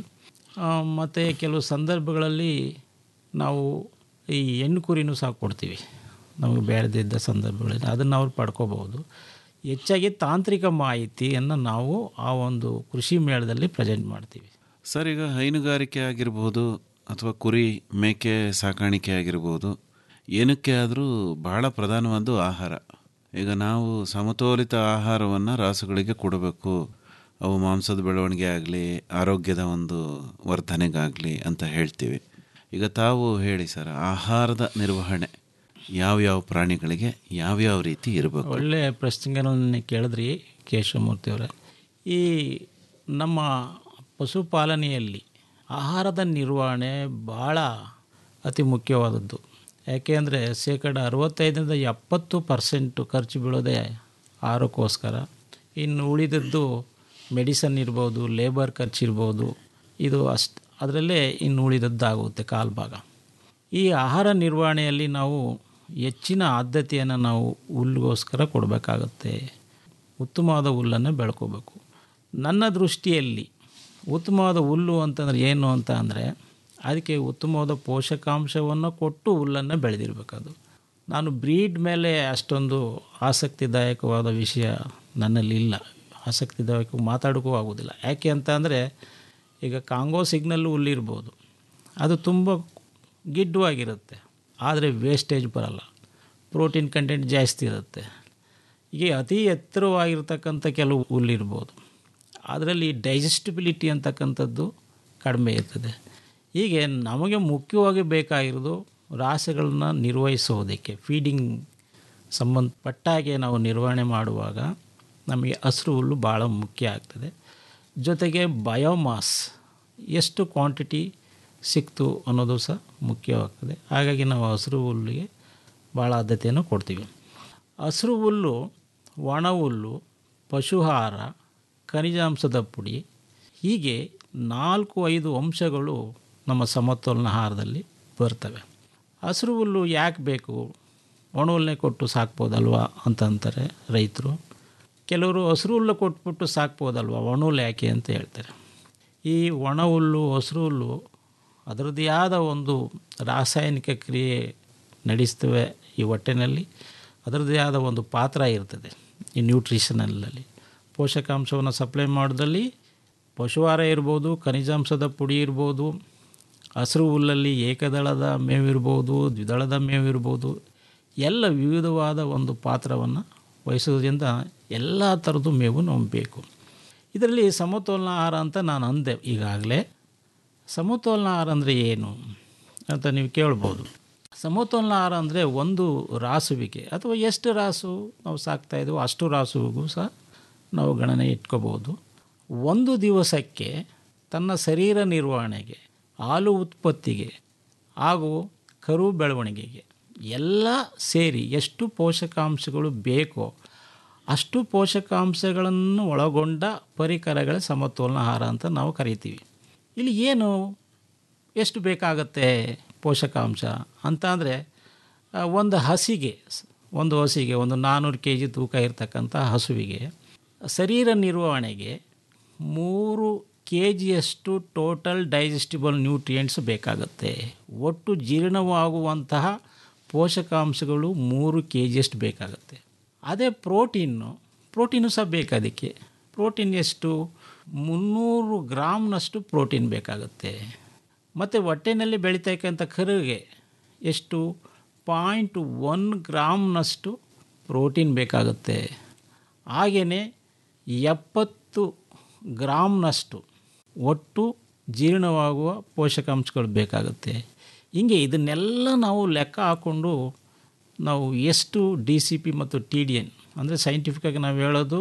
ಮತ್ತು ಕೆಲವು ಸಂದರ್ಭಗಳಲ್ಲಿ ನಾವು ಈ ಹೆಣ್ಣು ಕುರಿನೂ ಸಹ ಕೊಡ್ತೀವಿ ನಮಗೆ ಬೇಡದಿದ್ದ ಸಂದರ್ಭಗಳಲ್ಲಿ ಅದನ್ನು ಅವ್ರು ಪಡ್ಕೋಬಹುದು ಹೆಚ್ಚಾಗಿ ತಾಂತ್ರಿಕ ಮಾಹಿತಿಯನ್ನು ನಾವು ಆ ಒಂದು ಕೃಷಿ ಮೇಳದಲ್ಲಿ ಪ್ರೆಸೆಂಟ್ ಮಾಡ್ತೀವಿ ಸರ್ ಈಗ ಹೈನುಗಾರಿಕೆ ಆಗಿರ್ಬೋದು ಅಥವಾ ಕುರಿ ಮೇಕೆ ಸಾಕಾಣಿಕೆ ಆಗಿರ್ಬೋದು ಏನಕ್ಕೆ ಆದರೂ ಬಹಳ ಪ್ರಧಾನವಾದ್ದು ಆಹಾರ ಈಗ ನಾವು ಸಮತೋಲಿತ ಆಹಾರವನ್ನು ರಾಸುಗಳಿಗೆ ಕೊಡಬೇಕು ಅವು ಮಾಂಸದ ಬೆಳವಣಿಗೆ ಆಗಲಿ ಆರೋಗ್ಯದ ಒಂದು ವರ್ಧನೆಗಾಗಲಿ ಅಂತ ಹೇಳ್ತೀವಿ ಈಗ ತಾವು ಹೇಳಿ ಸರ್ ಆಹಾರದ ನಿರ್ವಹಣೆ ಯಾವ್ಯಾವ ಪ್ರಾಣಿಗಳಿಗೆ ಯಾವ್ಯಾವ ರೀತಿ ಇರಬೇಕು ಒಳ್ಳೆಯ ಪ್ರಶ್ನೆಗಳನ್ನು ಕೇಳಿದ್ರಿ ಕೇಶವಮೂರ್ತಿ ಅವರೇ ಈ ನಮ್ಮ ಪಶುಪಾಲನೆಯಲ್ಲಿ ಆಹಾರದ ನಿರ್ವಹಣೆ ಭಾಳ ಅತಿ ಮುಖ್ಯವಾದದ್ದು ಯಾಕೆಂದರೆ ಶೇಕಡ ಅರವತ್ತೈದರಿಂದ ಎಪ್ಪತ್ತು ಪರ್ಸೆಂಟು ಖರ್ಚು ಬೀಳೋದೇ ಆಹಾರಕ್ಕೋಸ್ಕರ ಇನ್ನು ಉಳಿದದ್ದು ಮೆಡಿಸನ್ ಇರ್ಬೋದು ಲೇಬರ್ ಖರ್ಚಿರ್ಬೋದು ಇದು ಅಷ್ಟು ಅದರಲ್ಲೇ ಇನ್ನು ಉಳಿದದ್ದಾಗುತ್ತೆ ಕಾಲು ಭಾಗ ಈ ಆಹಾರ ನಿರ್ವಹಣೆಯಲ್ಲಿ ನಾವು ಹೆಚ್ಚಿನ ಆದ್ಯತೆಯನ್ನು ನಾವು ಹುಲ್ಲಿಗೋಸ್ಕರ ಕೊಡಬೇಕಾಗತ್ತೆ ಉತ್ತಮವಾದ ಹುಲ್ಲನ್ನು ಬೆಳ್ಕೋಬೇಕು ನನ್ನ ದೃಷ್ಟಿಯಲ್ಲಿ ಉತ್ತಮವಾದ ಹುಲ್ಲು ಅಂತಂದ್ರೆ ಏನು ಅಂತ ಅಂದರೆ ಅದಕ್ಕೆ ಉತ್ತಮವಾದ ಪೋಷಕಾಂಶವನ್ನು ಕೊಟ್ಟು ಹುಲ್ಲನ್ನು ಬೆಳೆದಿರಬೇಕದು ನಾನು ಬ್ರೀಡ್ ಮೇಲೆ ಅಷ್ಟೊಂದು ಆಸಕ್ತಿದಾಯಕವಾದ ವಿಷಯ ನನ್ನಲ್ಲಿ ಇಲ್ಲ ಆಸಕ್ತಿದಾಯಕ ಮಾತಾಡೋಕ್ಕೂ ಆಗೋದಿಲ್ಲ ಯಾಕೆ ಅಂತ ಅಂದರೆ ಈಗ ಕಾಂಗೋ ಸಿಗ್ನಲ್ಲು ಹುಲ್ಲಿರ್ಬೋದು ಅದು ತುಂಬ ಗಿಡ್ಡವಾಗಿರುತ್ತೆ ಆದರೆ ವೇಸ್ಟೇಜ್ ಬರಲ್ಲ ಪ್ರೋಟೀನ್ ಕಂಟೆಂಟ್ ಜಾಸ್ತಿ ಇರುತ್ತೆ ಹೀಗೆ ಅತಿ ಎತ್ತರವಾಗಿರ್ತಕ್ಕಂಥ ಕೆಲವು ಹುಲ್ಲಿರ್ಬೋದು ಅದರಲ್ಲಿ ಡೈಜೆಸ್ಟಿಬಿಲಿಟಿ ಅಂತಕ್ಕಂಥದ್ದು ಕಡಿಮೆ ಇರ್ತದೆ ಹೀಗೆ ನಮಗೆ ಮುಖ್ಯವಾಗಿ ಬೇಕಾಗಿರೋದು ರಾಸಗಳನ್ನ ನಿರ್ವಹಿಸೋದಕ್ಕೆ ಫೀಡಿಂಗ್ ಸಂಬಂಧಪಟ್ಟಾಗೆ ನಾವು ನಿರ್ವಹಣೆ ಮಾಡುವಾಗ ನಮಗೆ ಹಸಿರು ಹುಲ್ಲು ಭಾಳ ಮುಖ್ಯ ಆಗ್ತದೆ ಜೊತೆಗೆ ಬಯೋಮಾಸ್ ಎಷ್ಟು ಕ್ವಾಂಟಿಟಿ ಸಿಕ್ತು ಅನ್ನೋದು ಸಹ ಮುಖ್ಯವಾಗ್ತದೆ ಹಾಗಾಗಿ ನಾವು ಹಸಿರು ಹುಲ್ಲಿಗೆ ಭಾಳ ಆದ್ಯತೆಯನ್ನು ಕೊಡ್ತೀವಿ ಹಸಿರು ಹುಲ್ಲು ಒಣ ಹುಲ್ಲು ಪಶುಹಾರ ಖನಿಜಾಂಶದ ಪುಡಿ ಹೀಗೆ ನಾಲ್ಕು ಐದು ಅಂಶಗಳು ನಮ್ಮ ಸಮತೋಲನ ಆಹಾರದಲ್ಲಿ ಬರ್ತವೆ ಹಸಿರು ಹುಲ್ಲು ಯಾಕೆ ಬೇಕು ಒಣ ಹುಲ್ಲನ್ನೇ ಕೊಟ್ಟು ಸಾಕ್ಬೋದಲ್ವಾ ಅಂತ ಅಂತಾರೆ ರೈತರು ಕೆಲವರು ಹಸಿರು ಹುಲ್ಲು ಕೊಟ್ಬಿಟ್ಟು ಸಾಕ್ಬೋದಲ್ವ ಒಣ ಹುಲ್ಲು ಯಾಕೆ ಅಂತ ಹೇಳ್ತಾರೆ ಈ ಒಣ ಹುಲ್ಲು ಹಸಿರು ಹುಲ್ಲು ಅದರದ್ದೇ ಆದ ಒಂದು ರಾಸಾಯನಿಕ ಕ್ರಿಯೆ ನಡೆಸ್ತವೆ ಈ ಹೊಟ್ಟೆನಲ್ಲಿ ಅದರದ್ದೇ ಆದ ಒಂದು ಪಾತ್ರ ಇರ್ತದೆ ಈ ನ್ಯೂಟ್ರಿಷನಲ್ಲಿ ಪೋಷಕಾಂಶವನ್ನು ಸಪ್ಲೈ ಮಾಡೋದಲ್ಲಿ ಪಶುಹಾರ ಇರ್ಬೋದು ಖನಿಜಾಂಶದ ಪುಡಿ ಇರ್ಬೋದು ಹಸಿರು ಹುಲ್ಲಲ್ಲಿ ಏಕದಳದ ಮೇವಿರ್ಬೋದು ದ್ವಿದಳದ ಮೇವಿರ್ಬೋದು ಎಲ್ಲ ವಿವಿಧವಾದ ಒಂದು ಪಾತ್ರವನ್ನು ವಹಿಸೋದ್ರಿಂದ ಎಲ್ಲ ಥರದ್ದು ಮೇವು ನಮಗೆ ಬೇಕು ಇದರಲ್ಲಿ ಸಮತೋಲನ ಆಹಾರ ಅಂತ ನಾನು ಅಂದೆ ಈಗಾಗಲೇ ಸಮತೋಲನ ಆಹಾರ ಅಂದರೆ ಏನು ಅಂತ ನೀವು ಕೇಳ್ಬೋದು ಸಮತೋಲನ ಆಹಾರ ಅಂದರೆ ಒಂದು ರಾಸುವಿಗೆ ಅಥವಾ ಎಷ್ಟು ರಾಸು ನಾವು ಸಾಕ್ತಾ ಇದ್ದೀವೋ ಅಷ್ಟು ರಾಸುವಿಗೂ ಸಹ ನಾವು ಗಣನೆ ಇಟ್ಕೋಬೋದು ಒಂದು ದಿವಸಕ್ಕೆ ತನ್ನ ಶರೀರ ನಿರ್ವಹಣೆಗೆ ಹಾಲು ಉತ್ಪತ್ತಿಗೆ ಹಾಗೂ ಕರು ಬೆಳವಣಿಗೆಗೆ ಎಲ್ಲ ಸೇರಿ ಎಷ್ಟು ಪೋಷಕಾಂಶಗಳು ಬೇಕೋ ಅಷ್ಟು ಪೋಷಕಾಂಶಗಳನ್ನು ಒಳಗೊಂಡ ಪರಿಕರಗಳ ಸಮತೋಲನ ಆಹಾರ ಅಂತ ನಾವು ಕರಿತೀವಿ ಇಲ್ಲಿ ಏನು ಎಷ್ಟು ಬೇಕಾಗತ್ತೆ ಪೋಷಕಾಂಶ ಅಂತ ಅಂದರೆ ಒಂದು ಹಸಿಗೆ ಒಂದು ಹಸುವಿಗೆ ಒಂದು ನಾನ್ನೂರು ಕೆ ಜಿ ತೂಕ ಇರತಕ್ಕಂಥ ಹಸುವಿಗೆ ಶರೀರ ನಿರ್ವಹಣೆಗೆ ಮೂರು ಕೆ ಜಿಯಷ್ಟು ಟೋಟಲ್ ಡೈಜೆಸ್ಟಿಬಲ್ ನ್ಯೂಟ್ರಿಯೆಂಟ್ಸ್ ಬೇಕಾಗುತ್ತೆ ಒಟ್ಟು ಜೀರ್ಣವಾಗುವಂತಹ ಪೋಷಕಾಂಶಗಳು ಮೂರು ಕೆ ಜಿಯಷ್ಟು ಬೇಕಾಗುತ್ತೆ ಅದೇ ಪ್ರೋಟೀನು ಪ್ರೋಟೀನು ಸಹ ಬೇಕು ಅದಕ್ಕೆ ಪ್ರೋಟೀನ್ ಎಷ್ಟು ಮುನ್ನೂರು ಗ್ರಾಮ್ನಷ್ಟು ಪ್ರೋಟೀನ್ ಬೇಕಾಗುತ್ತೆ ಮತ್ತು ಹೊಟ್ಟೆನಲ್ಲಿ ಬೆಳೀತಕ್ಕಂಥ ಕರುಗೆ ಎಷ್ಟು ಪಾಯಿಂಟ್ ಒನ್ ಗ್ರಾಮ್ನಷ್ಟು ಪ್ರೋಟೀನ್ ಬೇಕಾಗುತ್ತೆ ಹಾಗೆಯೇ ಎಪ್ಪತ್ತು ಗ್ರಾಮ್ನಷ್ಟು ಒಟ್ಟು ಜೀರ್ಣವಾಗುವ ಪೋಷಕಾಂಶಗಳು ಬೇಕಾಗುತ್ತೆ ಹೀಗೆ ಇದನ್ನೆಲ್ಲ ನಾವು ಲೆಕ್ಕ ಹಾಕ್ಕೊಂಡು ನಾವು ಎಷ್ಟು ಡಿ ಸಿ ಪಿ ಮತ್ತು ಟಿ ಡಿ ಎನ್ ಅಂದರೆ ಸೈಂಟಿಫಿಕ್ಕಾಗಿ ನಾವು ಹೇಳೋದು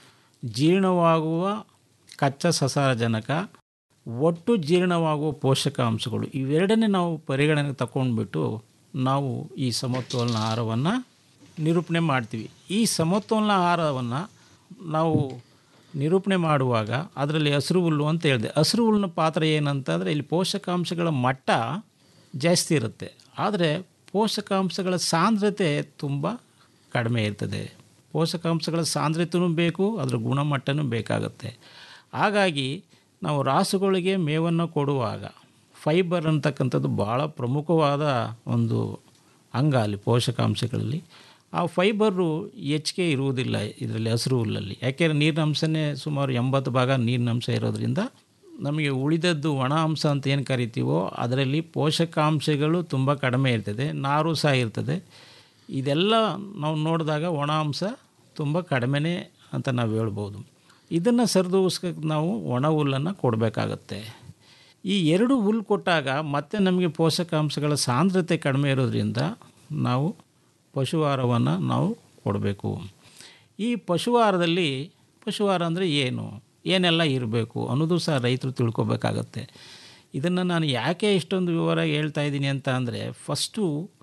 ಜೀರ್ಣವಾಗುವ ಕಚ್ಚಾ ಸಸಾರಜನಕ ಒಟ್ಟು ಜೀರ್ಣವಾಗುವ ಪೋಷಕಾಂಶಗಳು ಇವೆರಡನ್ನೇ ನಾವು ಪರಿಗಣನೆಗೆ ತಗೊಂಡ್ಬಿಟ್ಟು ನಾವು ಈ ಸಮತೋಲನ ಆಹಾರವನ್ನು ನಿರೂಪಣೆ ಮಾಡ್ತೀವಿ ಈ ಸಮತೋಲನ ಆಹಾರವನ್ನು ನಾವು ನಿರೂಪಣೆ ಮಾಡುವಾಗ ಅದರಲ್ಲಿ ಹಸಿರು ಹುಲ್ಲು ಅಂತ ಹೇಳಿದೆ ಹಸಿರು ಹುಲ್ಲಿನ ಪಾತ್ರ ಏನಂತಂದರೆ ಇಲ್ಲಿ ಪೋಷಕಾಂಶಗಳ ಮಟ್ಟ ಜಾಸ್ತಿ ಇರುತ್ತೆ ಆದರೆ ಪೋಷಕಾಂಶಗಳ ಸಾಂದ್ರತೆ ತುಂಬ ಕಡಿಮೆ ಇರ್ತದೆ ಪೋಷಕಾಂಶಗಳ ಸಾಂದ್ರತೆಯೂ ಬೇಕು ಅದರ ಗುಣಮಟ್ಟನೂ ಬೇಕಾಗುತ್ತೆ ಹಾಗಾಗಿ ನಾವು ರಾಸುಗಳಿಗೆ ಮೇವನ್ನು ಕೊಡುವಾಗ ಫೈಬರ್ ಅಂತಕ್ಕಂಥದ್ದು ಭಾಳ ಪ್ರಮುಖವಾದ ಒಂದು ಅಂಗ ಅಲ್ಲಿ ಪೋಷಕಾಂಶಗಳಲ್ಲಿ ಆ ಫೈಬರು ಹೆಚ್ಚಿಗೆ ಇರುವುದಿಲ್ಲ ಇದರಲ್ಲಿ ಹಸಿರು ಹುಲ್ಲಲ್ಲಿ ಯಾಕೆಂದರೆ ನೀರಿನ ಅಂಶನೇ ಸುಮಾರು ಎಂಬತ್ತು ಭಾಗ ನೀರಿನ ಅಂಶ ಇರೋದ್ರಿಂದ ನಮಗೆ ಉಳಿದದ್ದು ಒಣ ಅಂಶ ಅಂತ ಏನು ಕರಿತೀವೋ ಅದರಲ್ಲಿ ಪೋಷಕಾಂಶಗಳು ತುಂಬ ಕಡಿಮೆ ಇರ್ತದೆ ನಾರು ಸಹ ಇರ್ತದೆ ಇದೆಲ್ಲ ನಾವು ನೋಡಿದಾಗ ಒಣ ಅಂಶ ತುಂಬ ಕಡಿಮೆನೇ ಅಂತ ನಾವು ಹೇಳ್ಬೋದು ಇದನ್ನು ಸರಿದೂಗಿಸ್ಕಕ್ಕೆ ನಾವು ಒಣ ಹುಲ್ಲನ್ನು ಕೊಡಬೇಕಾಗತ್ತೆ ಈ ಎರಡು ಹುಲ್ಲು ಕೊಟ್ಟಾಗ ಮತ್ತೆ ನಮಗೆ ಪೋಷಕಾಂಶಗಳ ಸಾಂದ್ರತೆ ಕಡಿಮೆ ಇರೋದ್ರಿಂದ ನಾವು ಪಶುಹಾರವನ್ನು ನಾವು ಕೊಡಬೇಕು ಈ ಪಶುಹಾರದಲ್ಲಿ ಪಶುಹಾರ ಅಂದರೆ ಏನು ಏನೆಲ್ಲ ಇರಬೇಕು ಅನ್ನೋದು ಸಹ ರೈತರು ತಿಳ್ಕೊಬೇಕಾಗತ್ತೆ ಇದನ್ನು ನಾನು ಯಾಕೆ ಇಷ್ಟೊಂದು ವಿವರ ಹೇಳ್ತಾ ಇದ್ದೀನಿ ಅಂತ ಅಂದರೆ ಫಸ್ಟು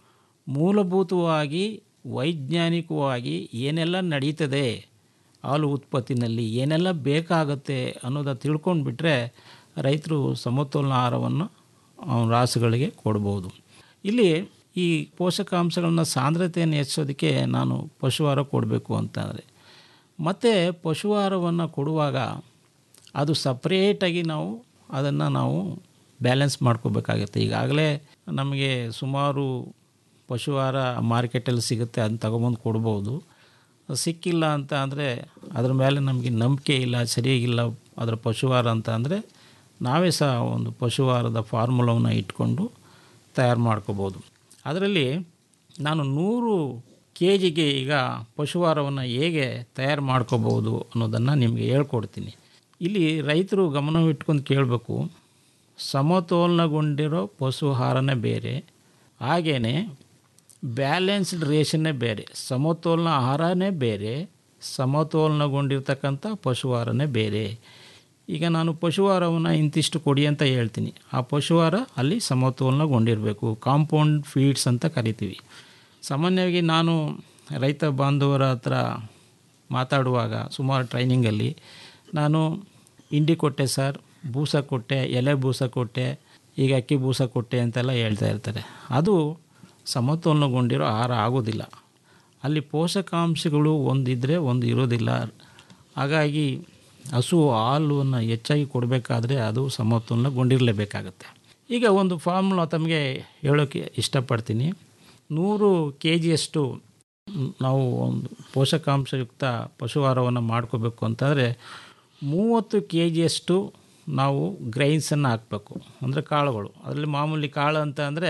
ಮೂಲಭೂತವಾಗಿ ವೈಜ್ಞಾನಿಕವಾಗಿ ಏನೆಲ್ಲ ನಡೀತದೆ ಹಾಲು ಉತ್ಪತ್ತಿನಲ್ಲಿ ಏನೆಲ್ಲ ಬೇಕಾಗುತ್ತೆ ಅನ್ನೋದ ತಿಳ್ಕೊಂಡ್ಬಿಟ್ರೆ ರೈತರು ಸಮತೋಲನ ಆಹಾರವನ್ನು ಅವ್ನ ರಾಸುಗಳಿಗೆ ಕೊಡ್ಬೋದು ಇಲ್ಲಿ ಈ ಪೋಷಕಾಂಶಗಳನ್ನ ಸಾಂದ್ರತೆಯನ್ನು ಹೆಚ್ಚೋದಕ್ಕೆ ನಾನು ಪಶುಹಾರ ಕೊಡಬೇಕು ಅಂತಂದರೆ ಮತ್ತು ಪಶುಹಾರವನ್ನು ಕೊಡುವಾಗ ಅದು ಸಪ್ರೇಟಾಗಿ ನಾವು ಅದನ್ನು ನಾವು ಬ್ಯಾಲೆನ್ಸ್ ಮಾಡ್ಕೋಬೇಕಾಗುತ್ತೆ ಈಗಾಗಲೇ ನಮಗೆ ಸುಮಾರು ಪಶುಹಾರ ಮಾರ್ಕೆಟಲ್ಲಿ ಸಿಗುತ್ತೆ ಅದನ್ನ ತಗೊಬಂದು ಕೊಡ್ಬೋದು ಸಿಕ್ಕಿಲ್ಲ ಅಂತ ಅಂದರೆ ಅದ್ರ ಮೇಲೆ ನಮಗೆ ನಂಬಿಕೆ ಇಲ್ಲ ಸರಿಯಾಗಿಲ್ಲ ಅದರ ಪಶುಹಾರ ಅಂತ ಅಂದರೆ ನಾವೇ ಸಹ ಒಂದು ಪಶುಹಾರದ ಫಾರ್ಮುಲವನ್ನು ಇಟ್ಕೊಂಡು ತಯಾರು ಮಾಡ್ಕೋಬೋದು ಅದರಲ್ಲಿ ನಾನು ನೂರು ಕೆ ಜಿಗೆ ಈಗ ಪಶುಹಾರವನ್ನು ಹೇಗೆ ತಯಾರು ಮಾಡ್ಕೋಬೋದು ಅನ್ನೋದನ್ನು ನಿಮಗೆ ಹೇಳ್ಕೊಡ್ತೀನಿ ಇಲ್ಲಿ ರೈತರು ಗಮನವಿಟ್ಕೊಂಡು ಕೇಳಬೇಕು ಸಮತೋಲನಗೊಂಡಿರೋ ಪಶುಹಾರನೇ ಬೇರೆ ಹಾಗೆಯೇ ಬ್ಯಾಲೆನ್ಸ್ಡ್ ರೇಷನ್ನೇ ಬೇರೆ ಸಮತೋಲನ ಆಹಾರನೇ ಬೇರೆ ಸಮತೋಲನಗೊಂಡಿರ್ತಕ್ಕಂಥ ಪಶುಹಾರನೇ ಬೇರೆ ಈಗ ನಾನು ಪಶುಹಾರವನ್ನು ಇಂತಿಷ್ಟು ಕೊಡಿ ಅಂತ ಹೇಳ್ತೀನಿ ಆ ಪಶುಹಾರ ಅಲ್ಲಿ ಸಮತೋಲನಗೊಂಡಿರಬೇಕು ಕಾಂಪೌಂಡ್ ಫೀಡ್ಸ್ ಅಂತ ಕರಿತೀವಿ ಸಾಮಾನ್ಯವಾಗಿ ನಾನು ರೈತ ಬಾಂಧವರ ಹತ್ರ ಮಾತಾಡುವಾಗ ಸುಮಾರು ಟ್ರೈನಿಂಗಲ್ಲಿ ನಾನು ಇಂಡಿ ಕೊಟ್ಟೆ ಸರ್ ಬೂಸ ಕೊಟ್ಟೆ ಎಲೆ ಬೂಸ ಕೊಟ್ಟೆ ಈಗ ಅಕ್ಕಿ ಬೂಸ ಕೊಟ್ಟೆ ಅಂತೆಲ್ಲ ಹೇಳ್ತಾ ಇರ್ತಾರೆ ಅದು ಸಮತೋಲನಗೊಂಡಿರೋ ಆಹಾರ ಆಗೋದಿಲ್ಲ ಅಲ್ಲಿ ಪೋಷಕಾಂಶಗಳು ಒಂದಿದ್ದರೆ ಒಂದು ಇರೋದಿಲ್ಲ ಹಾಗಾಗಿ ಹಸು ಹಾಲನ್ನು ಹೆಚ್ಚಾಗಿ ಕೊಡಬೇಕಾದ್ರೆ ಅದು ಸಮತೋಲನಗೊಂಡಿರಲೇಬೇಕಾಗತ್ತೆ ಈಗ ಒಂದು ಫಾರ್ಮುಲಾ ತಮಗೆ ಹೇಳೋಕ್ಕೆ ಇಷ್ಟಪಡ್ತೀನಿ ನೂರು ಕೆ ಜಿಯಷ್ಟು ನಾವು ಒಂದು ಪೋಷಕಾಂಶಯುಕ್ತ ಪಶುಹಾರವನ್ನು ಮಾಡ್ಕೋಬೇಕು ಅಂತಂದರೆ ಮೂವತ್ತು ಕೆ ಜಿಯಷ್ಟು ನಾವು ಗ್ರೈನ್ಸನ್ನು ಹಾಕಬೇಕು ಅಂದರೆ ಕಾಳುಗಳು ಅದರಲ್ಲಿ ಮಾಮೂಲಿ ಕಾಳು ಅಂತ ಅಂದರೆ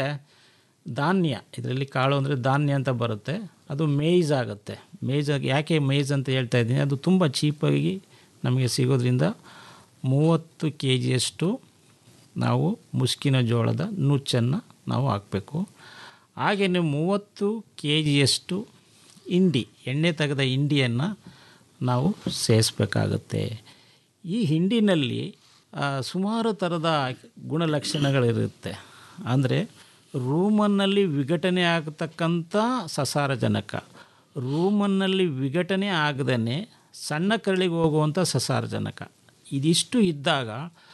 ಧಾನ್ಯ ಇದರಲ್ಲಿ ಕಾಳು ಅಂದರೆ ಧಾನ್ಯ ಅಂತ ಬರುತ್ತೆ ಅದು ಮೇಯ್ಸ್ ಆಗುತ್ತೆ ಮೇಯ್ಸ್ ಆಗಿ ಯಾಕೆ ಮೇಯ್ಸ್ ಅಂತ ಹೇಳ್ತಾ ಇದ್ದೀನಿ ಅದು ತುಂಬ ಚೀಪಾಗಿ ನಮಗೆ ಸಿಗೋದ್ರಿಂದ ಮೂವತ್ತು ಕೆ ಜಿಯಷ್ಟು ನಾವು ಮುಸ್ಕಿನ ಜೋಳದ ನುಚ್ಚನ್ನು ನಾವು ಹಾಕಬೇಕು ಹಾಗೆಯೇ ಮೂವತ್ತು ಕೆ ಜಿಯಷ್ಟು ಹಿಂಡಿ ಎಣ್ಣೆ ತೆಗೆದ ಹಿಂಡಿಯನ್ನು ನಾವು ಸೇರಿಸ್ಬೇಕಾಗತ್ತೆ ಈ ಹಿಂಡಿನಲ್ಲಿ ಸುಮಾರು ಥರದ ಗುಣಲಕ್ಷಣಗಳಿರುತ್ತೆ ಅಂದರೆ ರೂಮನ್ನಲ್ಲಿ ವಿಘಟನೆ ಆಗತಕ್ಕಂಥ ಸಸಾರಜನಕ ರೂಮನ್ನಲ್ಲಿ ವಿಘಟನೆ ಆಗದೇ ಸಣ್ಣ ಕರಳಿಗೆ ಹೋಗುವಂಥ ಸಸಾರಜನಕ ಇದಿಷ್ಟು ಇದ್ದಾಗ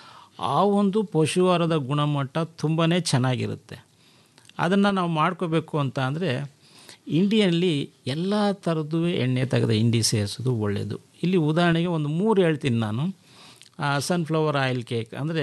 ಆ ಒಂದು ಪಶುಹಾರದ ಗುಣಮಟ್ಟ ತುಂಬಾ ಚೆನ್ನಾಗಿರುತ್ತೆ ಅದನ್ನು ನಾವು ಮಾಡ್ಕೋಬೇಕು ಅಂತ ಅಂದರೆ ಇಂಡಿಯಲ್ಲಿ ಎಲ್ಲ ಥರದ್ದು ಎಣ್ಣೆ ತೆಗೆದ ಹಿಂಡಿ ಸೇರಿಸೋದು ಒಳ್ಳೆಯದು ಇಲ್ಲಿ ಉದಾಹರಣೆಗೆ ಒಂದು ಮೂರು ಹೇಳ್ತೀನಿ ನಾನು ಸನ್ಫ್ಲವರ್ ಆಯಿಲ್ ಕೇಕ್ ಅಂದರೆ